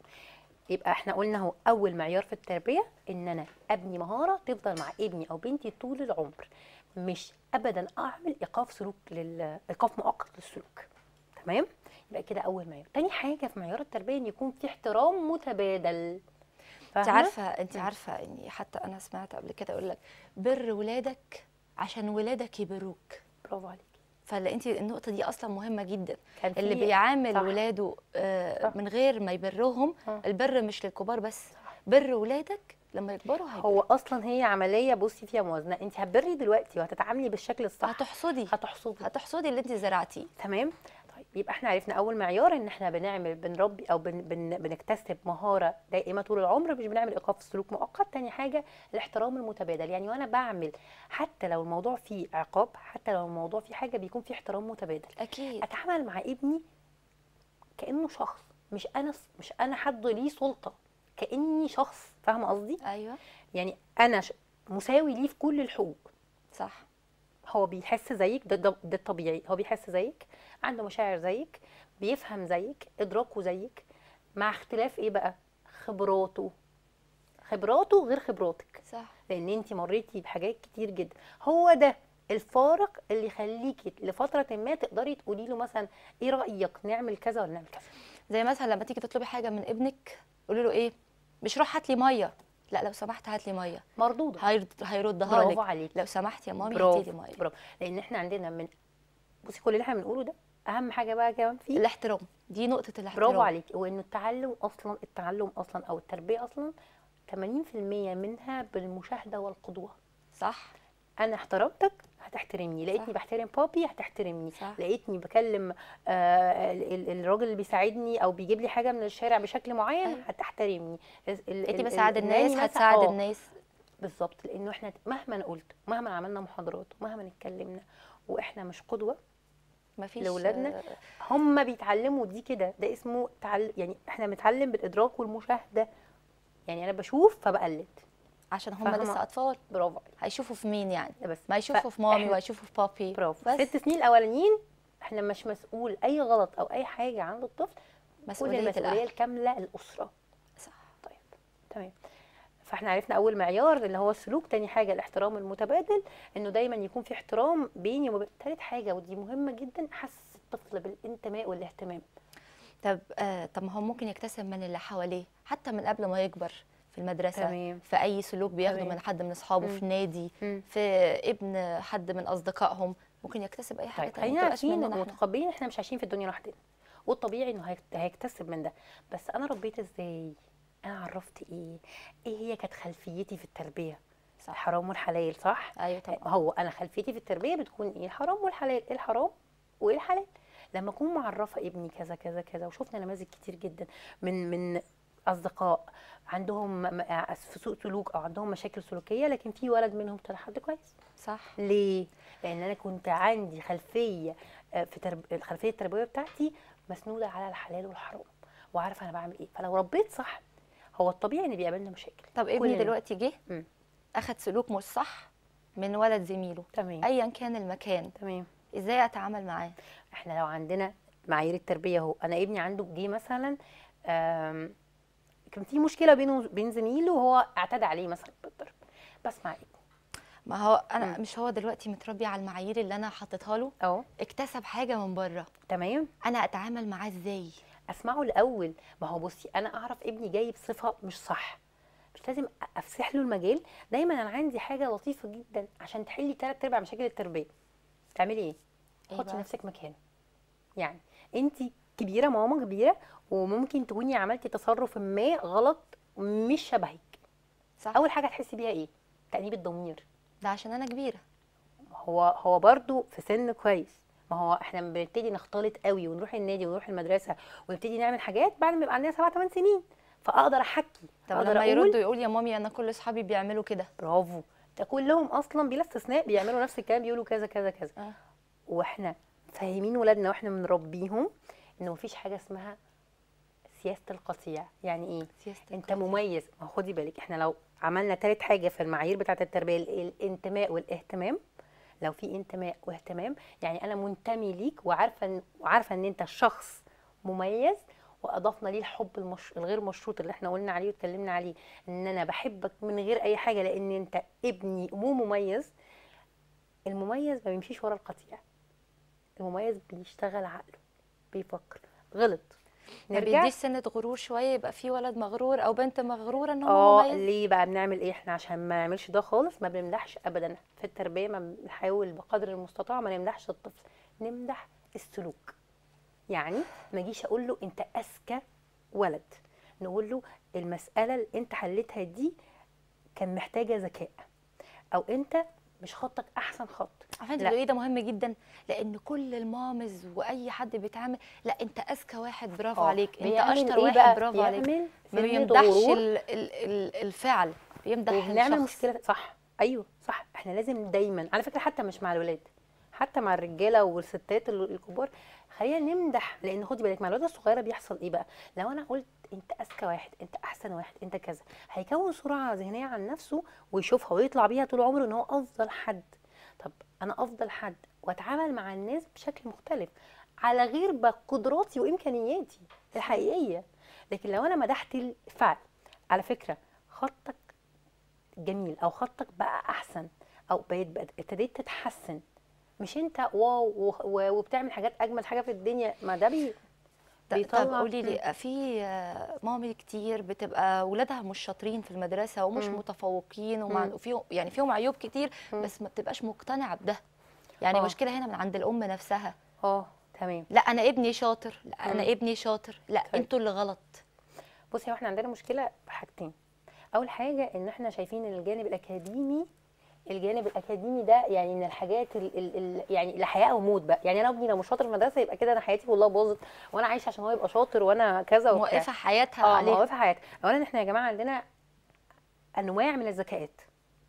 يبقى احنا قلنا هو اول معيار في التربيه ان انا ابني مهاره تفضل مع ابني او بنتي طول العمر مش ابدا اعمل ايقاف سلوك لل ايقاف مؤقت للسلوك تمام يبقى كده اول معيار تاني حاجه في معيار التربيه ان يكون في احترام متبادل انت فاهمة؟ عارفه انت عارفه اني حتى انا سمعت قبل كده يقول لك بر ولادك عشان ولادك يبروك برافو عليكي فاللي انت النقطه دي اصلا مهمه جدا كان اللي في- بيعامل صح. ولاده آه صح. من غير ما يبرهم آه. البر مش للكبار بس بر ولادك لما يكبروا هيبقوا هو اصلا هي عمليه بصي فيها موازنه انت هتبري دلوقتي وهتتعاملي بالشكل الصح هتحصدي هتحصدي هتحصدي اللي انت زرعتيه تمام طيب يبقى احنا عرفنا اول معيار ان احنا بنعمل بنربي او بن بن بنكتسب مهاره دائمه طول العمر مش بنعمل ايقاف سلوك مؤقت تاني حاجه الاحترام المتبادل يعني وانا بعمل حتى لو الموضوع فيه عقاب حتى لو الموضوع فيه حاجه بيكون فيه احترام متبادل اكيد اتعامل مع ابني كانه شخص مش انا مش انا حد ليه سلطه كاني شخص فاهمه قصدي ايوه يعني انا ش- مساوي ليه في كل الحقوق صح هو بيحس زيك ده ده ده الطبيعي هو بيحس زيك عنده مشاعر زيك بيفهم زيك ادراكه زيك مع اختلاف ايه بقى خبراته خبراته غير خبراتك صح لان انت مريتي بحاجات كتير جدا هو ده الفارق اللي يخليكي لفتره ما تقدري تقولي له مثلا ايه رايك نعمل كذا ولا نعمل كذا زي مثلا لما تيجي تطلبي حاجه من ابنك قولي له ايه مش روح هات لي ميه لا لو سمحت هات لي ميه مردوده هيرد هيردها برافو لك عليك لو سمحت يا مامي برافو هاتي لي ميه برافو لان احنا عندنا من بصي كل اللي احنا بنقوله ده اهم حاجه بقى كمان فيه الاحترام دي نقطه الاحترام برافو عليكي وانه التعلم اصلا التعلم اصلا او التربيه اصلا 80% منها بالمشاهده والقدوه صح انا احترمتك هتحترمني لقيتني صح. بحترم بابي هتحترمني صح. لقيتني بكلم آه ال- ال- الراجل اللي بيساعدني او بيجيب لي حاجه من الشارع بشكل معين أيوة. هتحترمي ال- ال- انت ال- بساعد الناني الناس مثلا- هتساعد آه، الناس بالظبط لانه احنا مهما قلت مهما عملنا محاضرات ومهما اتكلمنا واحنا مش قدوه مفيش لأولادنا؟ آه، هم بيتعلموا دي كده ده اسمه تعلم يعني احنا بنتعلم بالادراك والمشاهده يعني انا بشوف فبقلد عشان هم فاهمة؟ لسه اطفال برافو عليك هيشوفوا في مين يعني ده بس ما يشوفوا في مامي فإحنا- ويشوفوا في بابي برافو بس ست سنين الاولانيين احنا مش مسؤول اي غلط او اي حاجه عند الطفل كل مسؤوليه المسؤوليه الاهل الكامله الاسره صح طيب تمام فاحنا عرفنا اول معيار اللي هو السلوك تاني حاجه الاحترام المتبادل انه دايما يكون في احترام بيني وبين تالت حاجه ودي مهمه جدا حس الطفل بالانتماء والاهتمام طب آه طب ما هو ممكن يكتسب من اللي حواليه حتى من قبل ما يكبر في المدرسه تمام. في اي سلوك بياخده تمام. من حد من اصحابه مم. في نادي مم. في ابن حد من اصدقائهم ممكن يكتسب اي حاجه طيب تانية خلينا ما تبقاش عارفين مننا احنا ومتقبلين احنا مش عايشين في الدنيا لوحدنا والطبيعي انه هيكت- هيكتسب من ده بس انا ربيت ازاي انا عرفت ايه ايه هي كانت خلفيتي في التربيه صح الحرام والحلال صح ايوه طبعا هو انا خلفيتي في التربيه بتكون ايه الحرام والحلال ايه الحرام وايه الحلال لما اكون معرفه ابني كذا كذا كذا وشفنا نماذج كتير جدا من من اصدقاء عندهم م- م- في سوء سلوك او عندهم مشاكل سلوكيه لكن في ولد منهم طلع حد كويس صح ليه؟ لأن أنا كنت عندي خلفية آه، في ترب... الخلفية التربوية بتاعتي مسنودة على الحلال والحرام وعارفة أنا بعمل إيه فلو ربيت صح هو الطبيعي إن بيقابلنا مشاكل طب ابني كلنا. دلوقتي جه مم. اخد سلوك مش صح من ولد زميله تمام ايا كان المكان تمام ازاي اتعامل معاه إحنا لو عندنا معايير التربية أهو أنا ابني عنده جه مثلا آم، كان في مشكلة بينه وبين زميله وهو اعتدى عليه مثلا بالضرب بسمع ابني ما هو انا مم. مش هو دلوقتي متربي على المعايير اللي انا حطيتها له أهو اكتسب حاجه من بره تمام انا اتعامل معاه ازاي اسمعه الاول ما هو بصي انا اعرف ابني جاي بصفه مش صح مش لازم افسح له المجال دايما انا عندي حاجه لطيفه جدا عشان تحلي ثلاث ارباع مشاكل التربيه تعملي ايه إيه حطي بقى؟ نفسك مكانه يعني انت كبيره ماما كبيره وممكن تكوني عملتي تصرف ما غلط مش شبهك صح اول حاجه تحسي بيها ايه تانيب الضمير ده عشان انا كبيره هو هو برضو في سن كويس ما هو احنا لما بنبتدي نختلط قوي ونروح النادي ونروح المدرسه ونبتدي نعمل حاجات بعد ما يبقى عندنا سبع ثمان سنين فاقدر احكي طب اقدر لما اقول يردوا يقول يا مامي انا كل اصحابي بيعملوا كده برافو ده كلهم اصلا بلا استثناء بيعملوا نفس الكلام بيقولوا كذا كذا كذا آه. واحنا فاهمين ولادنا واحنا بنربيهم ان مفيش حاجه اسمها سياسه القطيع يعني ايه سياسة انت القطيع. مميز ما هو خدي بالك احنا لو عملنا تالت حاجه في المعايير بتاعه التربيه ال- الانتماء والاهتمام لو في انتماء واهتمام يعني انا منتمي ليك وعارفه ان وعارفه ان انت شخص مميز واضفنا ليه الحب المش... الغير مشروط اللي احنا قلنا عليه واتكلمنا عليه ان انا بحبك من غير اي حاجه لان انت ابني مو مميز المميز ما بيمشيش ورا القطيع المميز بيشتغل عقله بيفكر غلط ما بيديش سنة غرور شوية يبقى في ولد مغرور أو بنت مغرورة إن هو اه مميز ليه بقى بنعمل ايه احنا عشان ما نعملش ده خالص ما بنمدحش ابدا في التربيه ما بنحاول بقدر المستطاع ما نمدحش الطفل نمدح السلوك يعني ما اجيش اقول له انت اذكى ولد نقول له المساله اللي انت حلتها دي كان محتاجه ذكاء او انت مش خطك احسن خط عارفة أنت لا. بتقولي ده مهم جدا لأن كل المامز وأي حد بيتعامل لا أنت أذكى واحد برافو آه، عليك أنت بيعمل أشطر إيه واحد بقى؟ برافو عليك بيعمل ما سنة بيمدحش غرور. ال ال ال الفعل بيمدح وبنعمل الشخص مشكله صح ايوه صح احنا لازم دايما على فكره حتى مش مع الولاد حتى مع الرجاله والستات ال- الكبار خلينا نمدح لان خدي بالك مع الولاد الصغيره بيحصل ايه بقى لو انا قلت انت اذكى واحد انت احسن واحد انت كذا هيكون صوره ذهنيه عن نفسه ويشوفها ويطلع بيها طول عمره ان هو افضل حد طب انا افضل حد واتعامل مع الناس بشكل مختلف على غير بقى قدراتي وامكانياتي الحقيقيه لكن لو انا مدحت الفعل على فكره خطك جميل او خطك بقى احسن او بقيت بقت ابتديت تتحسن مش انت واو و- و- وبتعمل حاجات اجمل حاجه في الدنيا ما ده بي ط- طب بيطلع- قولي لي في آه، مامي كتير بتبقى ولادها مش شاطرين في المدرسة ومش مم. متفوقين ومع مم. وفيهم يعني فيهم عيوب كتير مم. بس ما بتبقاش مقتنعة بده يعني آه. المشكلة هنا من عند الأم نفسها اه تمام لا أنا ابني شاطر لا أنا مم. ابني شاطر لا طيب. أنتوا اللي غلط بصي هو احنا عندنا مشكله في حاجتين اول حاجه ان احنا شايفين ان الجانب الاكاديمي الجانب الاكاديمي ده يعني من الحاجات ال ال ال يعني لا حياه او موت بقى يعني انا ابني لو مش شاطر في المدرسه يبقى كده انا حياتي والله باظت وانا عايشه عشان هو يبقى شاطر وانا كذا وبتاع موقفة حياتها اه عليه موقفه حياتي اولا احنا يا جماعه عندنا انواع من الذكاءات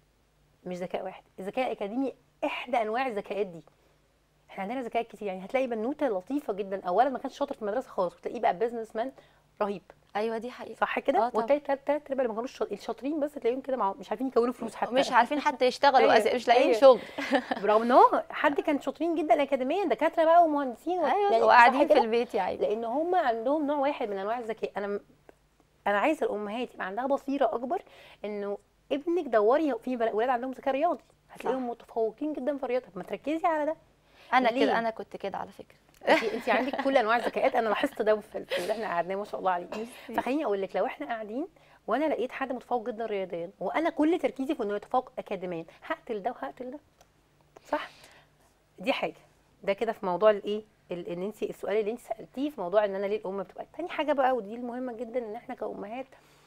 مش ذكاء واحد الذكاء الاكاديمي احدى انواع الذكاءات دي احنا عندنا ذكاءات كتير يعني هتلاقي بنوته لطيفه جدا اولا ما كانش شاطر في المدرسه خالص وتلاقيه بقى بيزنس مان رهيب أيوة دي حقيقة صح آه كده طبعا. وتلاقي تلات تلات ارباع اللي ما كانوش شاط- الشاطرين بس تلاقيهم كده مع- مش عارفين يكونوا فلوس حتى مش عارفين حتى يشتغلوا أيوة، أس- مش لاقيين أيوة. شغل برغم ان هو حد كان شاطرين جدا اكاديميا دكاتره بقى ومهندسين و- أيوة يعني وقاعدين صح في كده؟ البيت يا عيني لان هم عندهم نوع واحد من انواع الذكاء انا م- انا عايزه الامهات يبقى عندها بصيره اكبر انه ابنك دوري في بل- ولاد عندهم ذكاء رياضي هتلاقيهم متفوقين جدا في الرياضه طب ما تركزي على ده أنا ليه؟ كده أنا كنت كده على فكرة انت انت عندك كل انواع الذكاءات انا لاحظت ده في في اللي احنا قعدناه ما شاء الله عليه فخليني اقول لك لو احنا قاعدين وانا لقيت حد متفوق جدا رياضيا وانا كل تركيزي في انه يتفوق اكاديميا هقتل ده وهقتل ده صح دي حاجه ده كده في موضوع الايه ال- ان انت السؤال اللي انت سالتيه في موضوع ان انا ليه الام بتبقى تاني حاجه بقى ودي المهمه جدا ان احنا كامهات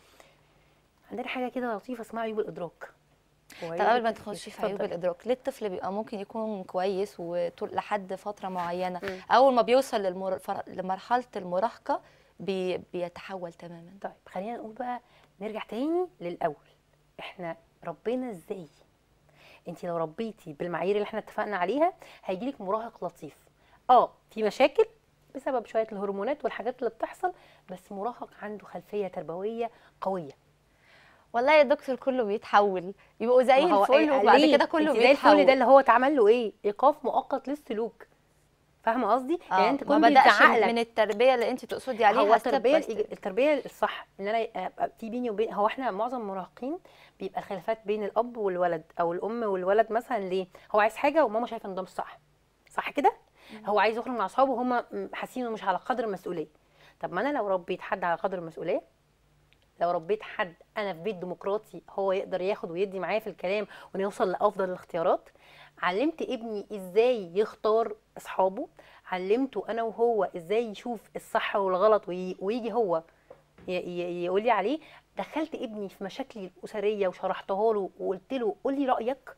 عندنا حاجه كده لطيفه اسمها عيوب الادراك طب قبل ما التفكير. تخشي في عيوب اتفضلي. الادراك ليه الطفل بيبقى ممكن يكون كويس وطول لحد فتره معينه مم. اول ما بيوصل للمر... فر- لمرحله المراهقه بي... بيتحول تماما طيب خلينا نقول بقى نرجع تاني للاول احنا ربينا ازاي انت لو ربيتي بالمعايير اللي احنا اتفقنا عليها هيجيلك مراهق لطيف اه في مشاكل بسبب شويه الهرمونات والحاجات اللي بتحصل بس مراهق عنده خلفيه تربويه قويه والله يا دكتور كله بيتحول يبقوا زي ما هو الفل إيه- وبعد ليه؟ كده كله انت زي الفل بيتحول ده اللي هو اتعمل له ايه ايقاف مؤقت للسلوك فاهمه قصدي يعني انت ما كنت بدأش بتزعق لك من التربيه اللي انت تقصدي عليها هو step التربيه by step. الإيج- التربيه الصح ان انا ابقى في بيني وبين هو احنا معظم المراهقين بيبقى الخلافات بين الاب والولد او الام والولد مثلا ليه هو عايز حاجه وماما شايفه ان ده مش صح صح كده هو عايز يخرج مع اصحابه وهم حاسين انه مش على قدر المسؤوليه طب ما انا لو ربيت حد على قدر المسؤوليه لو ربيت حد انا في بيت ديمقراطي هو يقدر ياخد ويدي معايا في الكلام ونوصل لافضل الاختيارات علمت ابني ازاي يختار اصحابه علمته انا وهو ازاي يشوف الصح والغلط وي- ويجي هو ي- ي- يقول لي عليه دخلت ابني في مشاكلي الاسريه وشرحتها له وقلت له قول لي رايك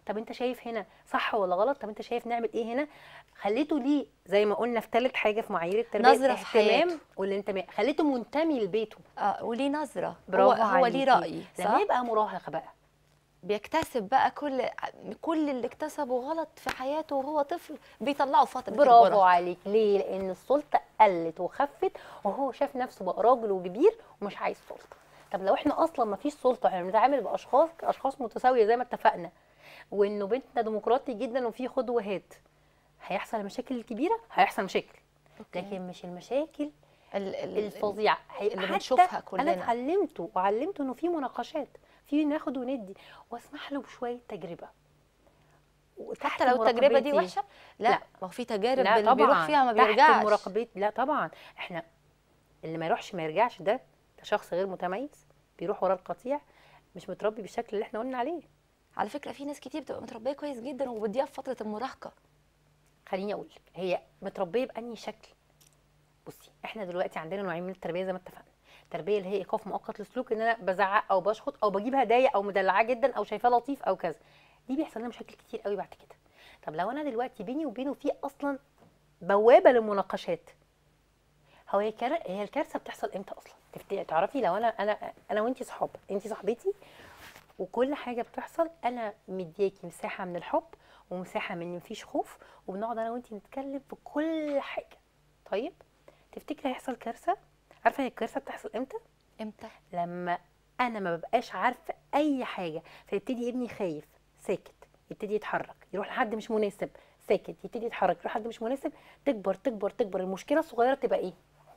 طب انت شايف هنا صح ولا غلط طب انت شايف نعمل ايه هنا خليته ليه زي ما قلنا في ثالث حاجه في معايير التربيه نظرة في الاهتمام حياته. والانتماء خليته منتمي لبيته اه وليه نظره هو برافو هو ليه عليكي. راي لما صح يبقى مراهق بقى بيكتسب بقى كل كل اللي اكتسبه غلط في حياته وهو طفل بيطلعه في فتره برافو المراهقة. عليك ليه لان السلطه قلت وخفت وهو شاف نفسه بقى راجل وكبير ومش عايز سلطه طب لو احنا اصلا ما فيش سلطه احنا بنتعامل باشخاص كاشخاص متساويه زي ما اتفقنا وانه بيتنا ديمقراطي جدا وفي خد وهات هيحصل المشاكل الكبيره هيحصل مشاكل أوكي. لكن مش المشاكل ال- ال- الفظيعه هيبقى اللي حتى بنشوفها انا كلنا. اتعلمته وعلمته انه في مناقشات في ناخد وندي واسمح له بشويه تجربه وتحت حتى لو التجربه دي مراقبتي. وحشه لا, لا. ما هو في تجارب لا اللي بيروح فيها ما تحت بيرجعش مراقبة لا طبعا احنا اللي ما يروحش ما يرجعش ده ده شخص غير متميز بيروح ورا القطيع مش متربي بالشكل اللي احنا قلنا عليه على فكره في ناس كتير بتبقى متربيه كويس جدا وبتضيع في فتره المراهقه خليني اقول لك هي متربيه باني شكل بصي احنا دلوقتي عندنا نوعين من التربيه زي ما اتفقنا التربيه اللي هي ايقاف مؤقت للسلوك ان انا بزعق او بشخط او بجيب هدايا او مدلعاه جدا او شايفاه لطيف او كذا دي بيحصل لنا مشاكل كتير قوي بعد كده طب لو انا دلوقتي بيني وبينه في اصلا بوابه للمناقشات هو هي كار... هي الكارثه بتحصل امتى اصلا تفتكري تعرفي لو انا انا انا وانتي صحاب انتي صاحبتي وكل حاجه بتحصل انا مدياكي مساحه من الحب ومساحه من مفيش خوف وبنقعد انا وانتي نتكلم في كل حاجه طيب تفتكري هيحصل كارثه عارفه هي الكارثه بتحصل امتى امتى لما انا ما ببقاش عارفه اي حاجه فيبتدي ابني خايف ساكت يبتدي يتحرك يروح لحد مش مناسب ساكت يبتدي يتحرك يروح لحد مش مناسب تكبر تكبر تكبر المشكله الصغيره تبقى ايه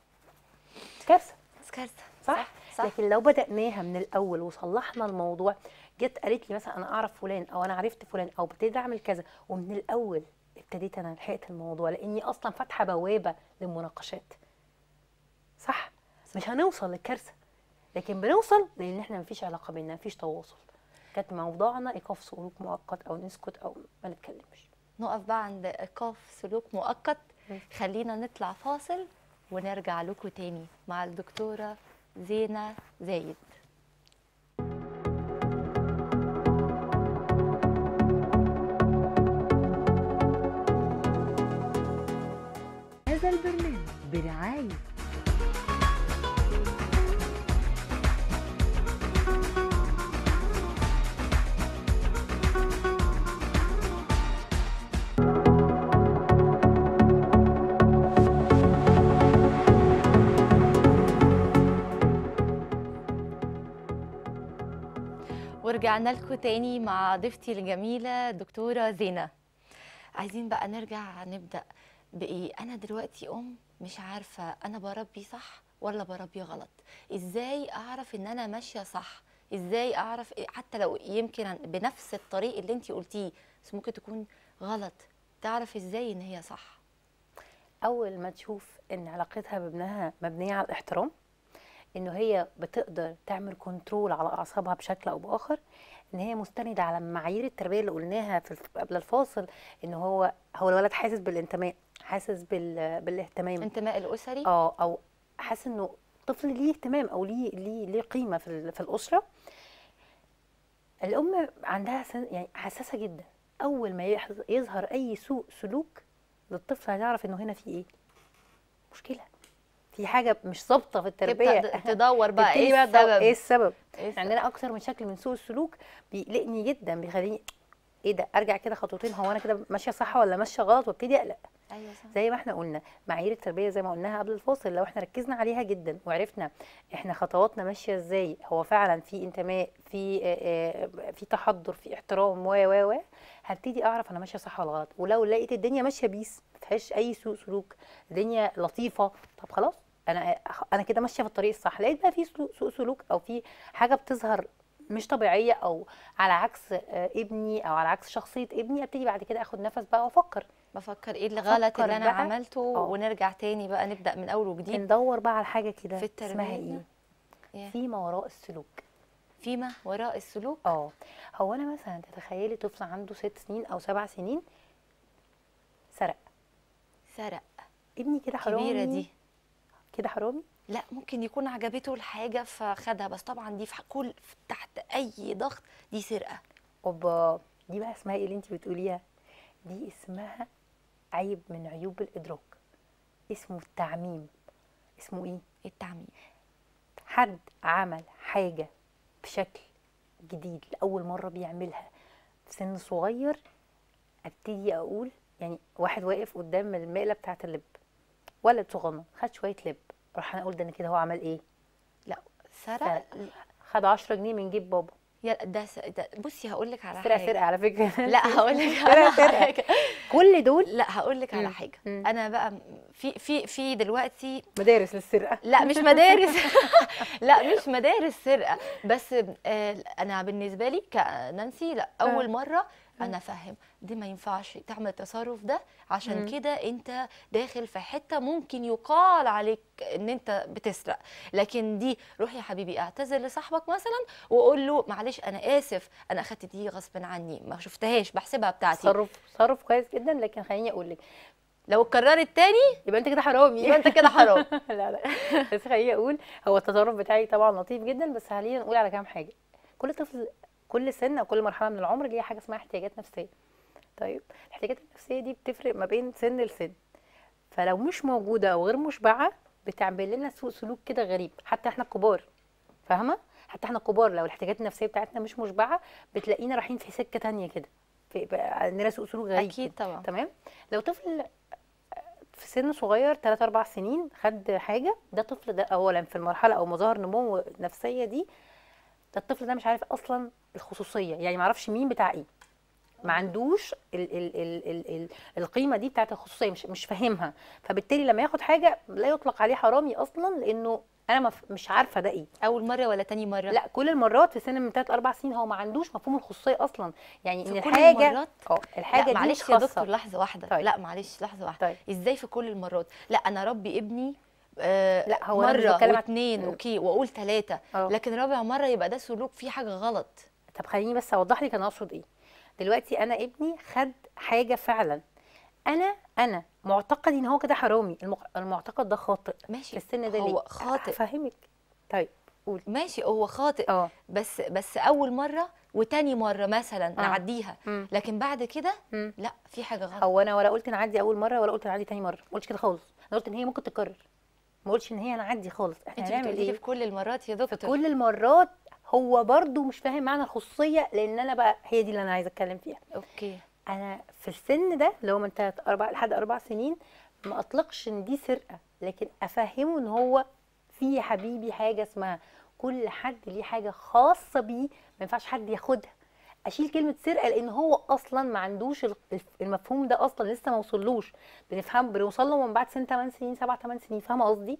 كارثه بس كارثه صح, صح لكن لو بدأناها من الأول وصلحنا الموضوع جت قالت لي مثلا أنا أعرف فلان أو أنا عرفت فلان أو ابتديت أعمل كذا ومن الأول ابتديت أنا لحقت الموضوع لأني أصلا فاتحة بوابة للمناقشات صح مش هنوصل للكارثة لكن بنوصل لأن إحنا مفيش علاقة بيننا مفيش تواصل كانت موضوعنا إيقاف سلوك مؤقت أو نسكت أو ما نتكلمش نقف بقى عند ايقاف سلوك مؤقت مم. خلينا نطلع فاصل ونرجع لكم تاني مع الدكتوره زينه زايد هذا البرنامج برعاية ورجعنا لكم تاني مع ضيفتي الجميله دكتوره زينه عايزين بقى نرجع نبدا بايه انا دلوقتي ام مش عارفه انا بربي صح ولا بربي غلط ازاي اعرف ان انا ماشيه صح ازاي اعرف إيه- حتى لو يمكن بنفس الطريق اللي انت قلتيه بس ممكن تكون غلط تعرف ازاي ان هي صح اول ما تشوف ان علاقتها بابنها مبنيه على الاحترام انه هي بتقدر تعمل كنترول على اعصابها بشكل او باخر ان هي مستنده على معايير التربيه اللي قلناها في الف- قبل الفاصل ان هو هو الولد حاسس بالانتماء حاسس بال... بالاهتمام انتماء الاسري اه او حاسس انه طفل ليه اهتمام او ليه ليه ليه قيمه في ال- في الاسره الام عندها سن يعني حساسه جدا اول ما يحظ- يظهر اي سوء سلوك للطفل هتعرف انه هنا في ايه مشكله في حاجه مش ظابطه في التربيه تبدا تدور بقى تبتدي ايه تدور السبب ايه السبب إيه السبب؟ عندنا اكتر من شكل من سوء السلوك بيقلقني جدا بيخليني ايه ده ارجع كده خطوتين هو انا كده ماشيه صح ولا ماشيه غلط وابتدي اقلق ايوه صح زي ما احنا قلنا معايير التربيه زي ما قلناها قبل الفاصل لو احنا ركزنا عليها جدا وعرفنا احنا خطواتنا ماشيه ازاي هو فعلا في انتماء في آه، آه، في تحضر في احترام و و و هبتدي اعرف انا ماشيه صح ولا غلط ولو لقيت الدنيا ماشيه بيس ما فيهاش اي سوء سلوك الدنيا لطيفه طب خلاص انا انا كده ماشيه في الطريق الصح لقيت بقى في سلوك- سوء سلوك او في حاجه بتظهر مش طبيعيه او على عكس آه، ابني او على عكس شخصيه ابني ابتدي بعد كده اخد نفس بقى وافكر بفكر ايه الغلط أفكر اللي انا بقى. عملته آه. ونرجع تاني بقى نبدا من اول وجديد ندور بقى على حاجه كده في التربية. اسمها ايه إيه؟ فيما وراء السلوك فيما وراء السلوك اه هو انا مثلا تتخيلي طفل عنده ست سنين او سبع سنين سرق سرق ابني كده حرامي كبيره دي كده حرامي لا ممكن يكون عجبته الحاجه فخدها بس طبعا دي في ح- كل في- تحت اي ضغط دي سرقه اوبا دي بقى اسمها ايه اللي انت بتقوليها دي اسمها عيب من عيوب الادراك اسمه التعميم اسمه ايه التعميم حد عمل حاجة بشكل جديد لأول مرة بيعملها في سن صغير ابتدي أقول يعني واحد واقف قدام المقلة بتاعة اللب ولد صغنن خد شوية لب راح أنا أقول ده أنا كده هو عمل إيه؟ لا سرق خد 10 جنيه من جيب بابا يا ده, س... ده بصي هقول لك على سرقة حاجه سرقة على فكرة لا هقول لك سرقة على سرقة. حاجه كل دول لا هقول لك على مم. حاجه مم. انا بقى في في في دلوقتي مدارس للسرقة لا مش مدارس لا مش مدارس سرقه بس آه، انا بالنسبه لي كنانسي لا اول مره انا فاهم دي ما ينفعش تعمل التصرف ده عشان مم. كده انت داخل في حته ممكن يقال عليك ان انت بتسرق لكن دي روح يا حبيبي اعتذر لصاحبك مثلا وقول له معلش انا اسف انا اخدت دي غصب عني ما شفتهاش بحسبها بتاعتي تصرف تصرف كويس جدا لكن خليني أقول لك لو اتكررت تاني يبقى أنت كده حرامي يبقى انت كده حرام لا لا بس خليني اقول هو التصرف بتاعي طبعا لطيف جدا بس خلينا نقول على كام حاجه كل طفل كل سن او كل مرحله من العمر ليها حاجه اسمها احتياجات نفسيه طيب الاحتياجات النفسيه دي بتفرق ما بين سن لسن فلو مش موجوده او غير مشبعه بتعمل لنا سوء سلوك كده غريب حتى احنا الكبار فاهمه حتى احنا الكبار لو الاحتياجات النفسيه بتاعتنا مش مشبعه بتلاقينا رايحين في سكه تانية كده في بقى عندنا سوء سلوك غريب اكيد كده. طبعا تمام لو طفل في سن صغير 3 4 سنين خد حاجه ده طفل ده اولا في المرحله او مظاهر نمو النفسيه دي ده الطفل ده مش عارف اصلا الخصوصيه يعني ما يعرفش مين بتاع ايه ما عندوش ال ال ال ال ال القيمه دي بتاعت الخصوصيه مش مش فاهمها فبالتالي لما ياخد حاجه لا يطلق عليه حرامي اصلا لانه انا ما ف- مش عارفه ده ايه اول مره ولا تاني مره لا كل المرات في سن من 3 4 سنين هو ما عندوش مفهوم الخصوصيه اصلا يعني ان في كل الحاجه المرات؟ اه الحاجه لا دي معلش مش يا خاصة. دكتور لحظه واحده طيب. لا معلش لحظه واحده طيب. ازاي في كل المرات لا انا ربي ابني آه لا، هو أنا مش مره بتكلم عن- واثنين مم. اوكي واقول ثلاثه اه. لكن رابع مره يبقى ده سلوك فيه حاجه غلط طب خليني بس اوضح لك انا اقصد ايه دلوقتي انا ابني خد حاجه فعلا انا انا معتقدي ان هو كده حرامي المق- المعتقد ده خاطئ في ماشي السن ده هو ليه خاطئ افهمك طيب قولي ماشي هو خاطئ اه بس بس اول مره وتاني مره مثلا اه. نعديها مم. لكن بعد كده مم. لا في حاجه غلط هو انا ولا قلت نعدي اول مره ولا قلت نعدي تاني مره ما قلتش كده خالص انا قلت ان هي ممكن تتكرر ما قلتش ان هي نعدي خالص احنا انت هنعمل بتقولي لي ايه في كل المرات يا دكتور كل المرات هو برضو مش فاهم معنى الخصوصيه لان انا بقى هي دي اللي انا عايزه اتكلم فيها اوكي انا في السن ده اللي هو من تلات اربع لحد اربع سنين ما اطلقش ان دي سرقه لكن افهمه ان هو في يا حبيبي حاجه اسمها كل حد ليه حاجه خاصه بيه ما ينفعش حد ياخدها اشيل كلمه سرقه لان هو اصلا ما عندوش ال- المفهوم ده اصلا لسه ما وصلوش بنفهم بنوصل له من بعد سن 8 سنين 7 8 سنين فاهمه قصدي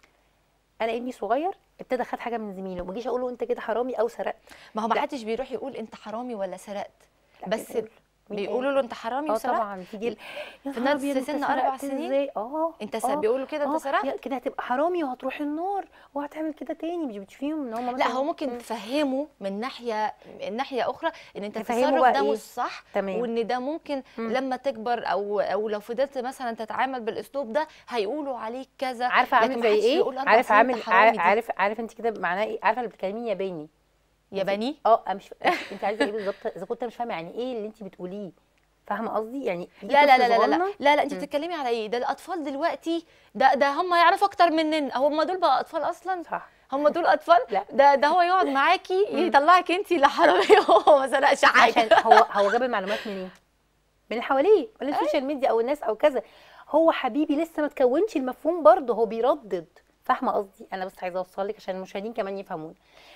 انا ابني صغير ابتدى خد حاجه من زميله ما اجيش اقول له انت كده حرامي او سرقت ما هو ما لا. حدش بيروح يقول انت حرامي ولا سرقت لا، بس بيقول. مين بيقولوا له انت حرامي اه وسرقت طبعا تيجي ال- يا في نهار نفس أبيض، أنت سن أربع سرقت سنين؟ ازاي اه انت س- آه، بيقولوا كده انت آه، سرقت يا- كده هتبقى حرامي وهتروح النار وهتعمل كده تاني مش بتشوفيهم ان هم لا مثلا هو ممكن تفهمه من ناحيه من ناحيه اخرى ان انت تفهمه التصرف بقى ده إيه؟ مش صح تمام. وان ده ممكن مم. لما تكبر او او لو فضلت مثلا تتعامل بالاسلوب ده هيقولوا عليك كذا عارفه لكن عامل ما زي حدش ايه بيقول أربع عارف سنين عامل أنت حرامي دي. عارف عارف انت كده معناه ايه عارفه اللي بتكلميه ياباني ياباني اه أنا مش انت عايزه ايه بالظبط اذا كنت مش فاهمه يعني ايه اللي انت بتقوليه فاهمه قصدي يعني يجي لا لا طفل لا لا لا صغنن- لا لا انت مم. بتتكلمي على ايه ده الاطفال دلوقتي ده ده هم يعرفوا اكتر مننا هم دول بقى اطفال اصلا صح هم دول اطفال لا. ده ده هو يقعد معاكي يطلعك انت اللي حراميه وهو ما سرقش حاجه عشان هو هو جاب المعلومات منين؟ من اللي حواليه من السوشيال ميديا او الناس او كذا هو حبيبي لسه ما تكونش المفهوم برضه هو بيردد فاهمه قصدي انا بس عايزه اوصل لك عشان المشاهدين كمان يفهمون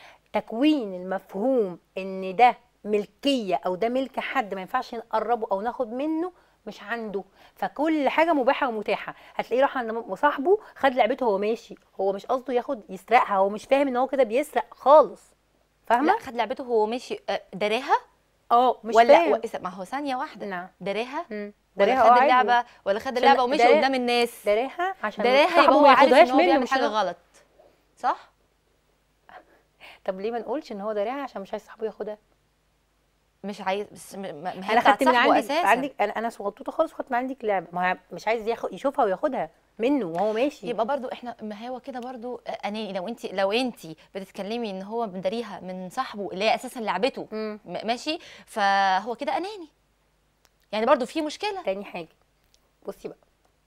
تكوين المفهوم ان ده ملكيه او ده ملك حد ما ينفعش نقربه او ناخد منه مش عنده فكل حاجه مباحه ومتاحه هتلاقيه راح عند صاحبه خد لعبته وهو ماشي هو مش قصده ياخد يسرقها هو مش فاهم ان هو كده بيسرق خالص فاهمه لا خد لعبته وهو ماشي آه، داراها اه مش ولا فاهم و- ما هو ثانيه واحده نعم داراها مم. ولا داريها خد اه عادي. اللعبه ولا خد عشان اللعبه ومشي داريها- قدام الناس داريها عشان داراها يبقى صاحبه هو ما عارف ياخدهاش ان هو منه بيعمل مش حاجه أنا. غلط صح طب ليه ما نقولش ان هو داريها عشان مش عايز صاحبه ياخدها مش عايز بس م- م- ما هي انا بتاعت خدت من صاحبه عندك اساسا عندك انا انا صغنطوطه خالص وخدت من عندك لعبه ما هي مش عايز ياخد يشوفها وياخدها منه وهو ماشي يبقى برضو احنا ما هو كده برضو اناني لو انت لو انت بتتكلمي ان هو مداريها من صاحبه اللي هي اساسا لعبته مم. م- ماشي فهو كده اناني يعني برضو في مشكله تاني حاجه بصي بقى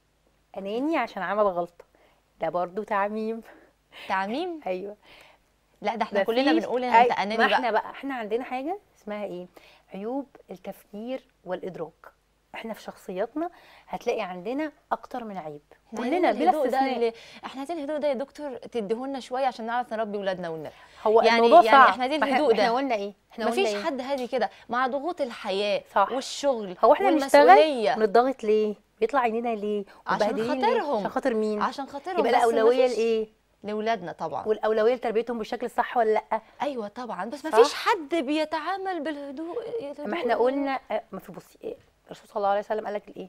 اناني عشان عمل غلطه ده برضو تعميم تعميم ايوه لا ده احنا كلنا مفيش بنقول ان أي- انت ما اناني احنا بقى بقى احنا عندنا حاجه اسمها ايه عيوب التفكير والادراك احنا في شخصياتنا هتلاقي عندنا اكتر من عيب إحنا كلنا عايزين بلا الهدوء ده استثناء اللي احنا عايزين الهدوء ده يا دكتور تديهولنا شويه عشان نعرف نربي ولادنا والنبي هو يعني- الموضوع يعني صعب إحنا عايزين ما الهدوء احنا ده. قلنا ايه احنا قلنا مفيش إيه؟ حد هادي كده مع ضغوط الحياه صح. والشغل هو احنا بنشتغل والمسؤوليه ونضغط ليه بيطلع عينينا ليه عشان ومبهدلين ليه؟ خاطرهم. عشان خاطر مين عشان خاطرهم يبقى بس الاولويه مفيش- لايه لاولادنا طبعا والاولويه لتربيتهم بالشكل الصح ولا لا ايوه طبعا بس ما صح؟ فيش حد بيتعامل بالهدوء ما احنا قلنا آه، ما في بصي ايه الرسول صلى الله عليه وسلم قال لك الايه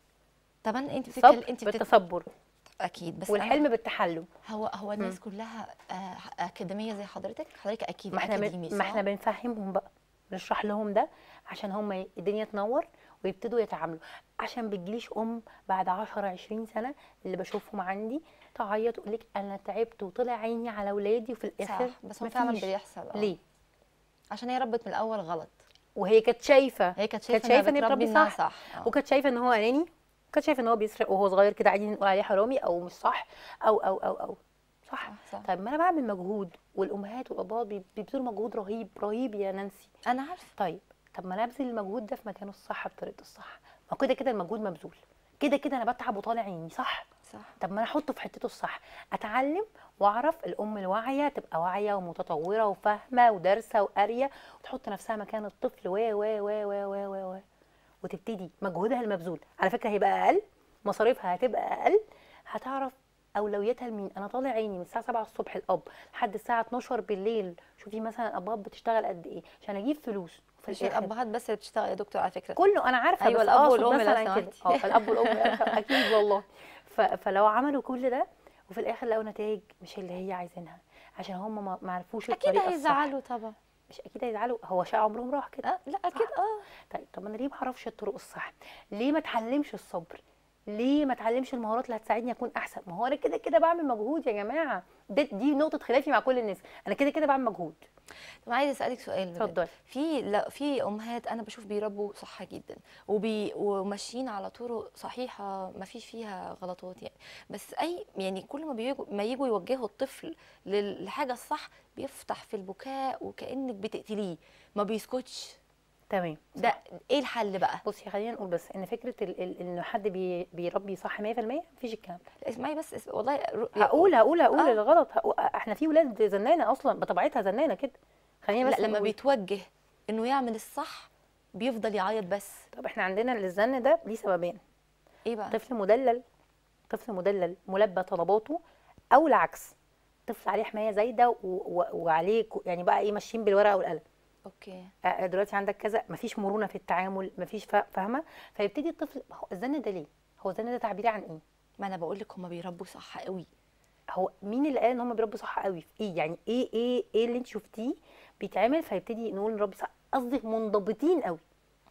طبعا انت بتتكلم الصبر انت بتت... بالتصبر اكيد بس والحلم بالتحلم أنا- هو هو الناس كلها آه اكاديميه زي حضرتك حضرتك اكيد ما احنا اكاديمي بن... ما احنا صح؟ بنفهمهم بقى بنشرح لهم ده عشان هم ي- الدنيا تنور ويبتدوا يتعاملوا عشان بتجيليش ام بعد 10 20 سنه اللي بشوفهم عندي تعيط تقول لك انا تعبت وطلع عيني على اولادي وفي صح الاخر بس هو فعلا مفيش. بيحصل آه. ليه عشان هي ربت من الاول غلط وهي كانت شايفه هي كانت كانت شايفه, شايفة إن انها هي بتربي بتربي انها صح. صح آه. وكانت شايفه ان هو اناني وكانت شايفه ان هو بيسرق وهو صغير كده عادي نقول عليه حرامي او مش صح او او او او صح صح، صح. طيب ما انا بعمل مجهود والامهات والاباء بي- بيبذلوا مجهود رهيب رهيب يا نانسي انا عارفه طيب طب ما انا ابذل المجهود ده في مكانه الصح بطريقته الصح ما هو كده كده المجهود مبذول كده كده انا بتعب وطالع عيني صح صح طب ما انا احطه في حتته الصح اتعلم واعرف الام الواعيه تبقى واعيه ومتطوره وفاهمه ودارسه وقاريه وتحط نفسها مكان الطفل و و و و و و و وتبتدي مجهودها المبذول على فكره هيبقى اقل مصاريفها هتبقى اقل هتعرف اولوياتها لمين انا طالع عيني من الساعه 7 الصبح الاب لحد الساعه 12 بالليل شوفي مثلا الابات بتشتغل قد ايه عشان اجيب فلوس وفي مش الآخر الابهات بس اللي بتشتغل يا دكتور على فكره كله انا عارفه أيوة، بس الأب أقصد والأم لو مثلا كده سمحتي. اه الاب والام اكيد والله ف- فلو عملوا كل ده وفي الاخر لقوا نتائج مش اللي هي عايزينها عشان هم ما ما عرفوش اكيد الطريقه الصح هيزعلوا طبعا مش اكيد هيزعلوا هو شقى عمرهم راح كده أه لا اكيد اه طيب طب انا ليه ما اعرفش الطرق الصح ليه ما اتعلمش الصبر ليه ما اتعلمش المهارات اللي هتساعدني اكون احسن ما هو انا كده كده بعمل مجهود يا جماعه دي, دي نقطه خلافي مع كل الناس انا كده كده بعمل مجهود طب عايزه اسالك سؤال بجد. اتفضلي في لا في امهات انا بشوف بيربوا صح جدا وبي وماشيين على طرق صحيحه ما فيش فيها غلطات يعني بس اي يعني كل ما بيجوا ما يجوا يوجهوا الطفل لل- للحاجه الصح بيفتح في البكاء وكانك بتقتليه ما بيسكتش تمام ده ايه الحل بقى بصي خلينا نقول بس ان فكره ال- ال- ان حد بي بيربي صح 100% مفيش الكلام ده اسمعي بس اس- والله ر- هقول هقول هقول آه. الغلط هقول احنا في ولاد زنانه اصلا بطبيعتها زنانه كده خلينا بس لا لما نقول. بيتوجه انه يعمل الصح بيفضل يعيط بس طب احنا عندنا الزن ده ليه سببين ايه بقى طفل مدلل طفل مدلل ملبى طلباته او العكس طفل عليه حمايه زايده و... و... وعليه ك- يعني بقى ايه ماشيين بالورقه والقلم اوكي آه، دلوقتي عندك كذا مفيش مرونه في التعامل مفيش فا- فاهمه فيبتدي الطفل هو الزن ده ليه هو الزن ده تعبيري عن ايه ما انا بقول لك هما بيربوا صح قوي هو مين اللي قال ان هم بيربوا صح قوي في ايه يعني ايه ايه ايه اللي انت شفتيه بيتعمل فيبتدي نقول نربي صح قصدي منضبطين قوي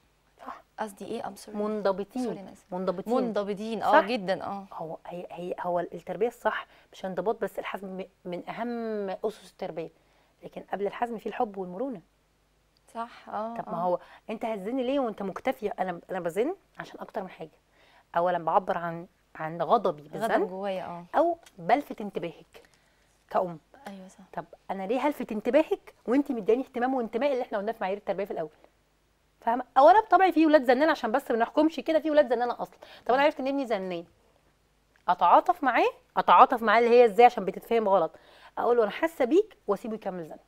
صح قصدي ايه ام سوري منضبطين سوري أنا آسفة. منضبطين منضبطين اه صح؟ جدا اه هو هي هي هو التربيه الصح مش انضباط بس الحزم من اهم اسس التربيه لكن قبل الحزم في الحب والمرونه صح اه طب آه. ما هو انت هتزني ليه وانت مكتفيه انا انا بزن عشان اكتر من حاجه اولا بعبر عن عن غضبي غضب بالزن جوايا اه او بلفت انتباهك كأم ايوه صح طب انا ليه هلفت انتباهك وانت مداني اهتمام وانتماء اللي احنا قلناه في معايير التربيه في الاول فاهمه او انا بطبعي في ولاد زنان عشان بس ما نحكمش كده في ولاد زنانه اصلا طب انا عرفت ان ابني زنان اتعاطف معاه اتعاطف معاه اللي هي ازاي عشان بتتفهم غلط اقول له انا حاسه بيك واسيبه يكمل زن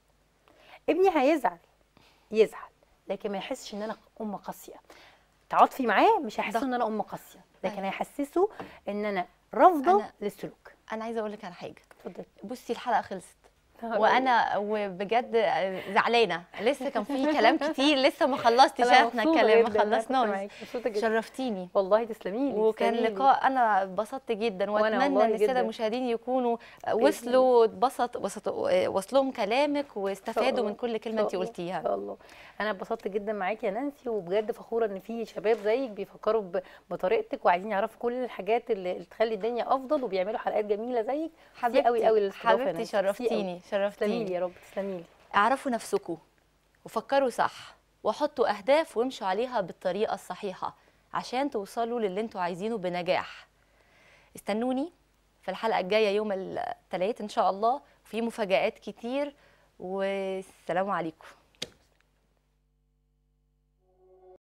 ابني هيزعل يزعل لكن ما يحسش ان انا ام قاسيه تعاطفي معاه مش هيحسسه ان انا ام قاسيه لكن أيوة. هيحسسه ان انا رافضه أنا- للسلوك انا عايزه اقول لك على حاجه اتفضلي بصي الحلقه خلصت وانا وبجد زعلانه لسه كان في كلام كتير لسه ما خلصتش أنا احنا مبسوطة الكلام ما جداً إن أنا كنت خلصناش معاكي، مبسوطة جدا شرفتيني والله تسلمي لي وكان تسلمي لي. لقاء انا اتبسطت جدا وأنا واتمنى والله ان الساده جداً. المشاهدين يكونوا وصلوا اتبسط وصلوا وصلهم كلامك واستفادوا الله، من كل إن كلمه شاء انت الله، قلتيها ان شاء الله انا اتبسطت جدا معاكي يا نانسي وبجد فخوره ان في شباب زيك بيفكروا ب- بطريقتك وعايزين يعرفوا كل الحاجات اللي اللي تخلي الدنيا افضل وبيعملوا حلقات جميله زيك حبيبتي قوي قوي للاستضافة يا حبيبتي نانسي، ميرسي قوي. شرفتيني تسلمي لي شرفتيني يا رب تسلمي لي اعرفوا نفسكم وفكروا صح وحطوا اهداف وامشوا عليها بالطريقه الصحيحه عشان توصلوا للي انتوا عايزينه بنجاح استنوني في الحلقه الجايه يوم الثلاث ان شاء الله في مفاجآت كتير والسلام عليكم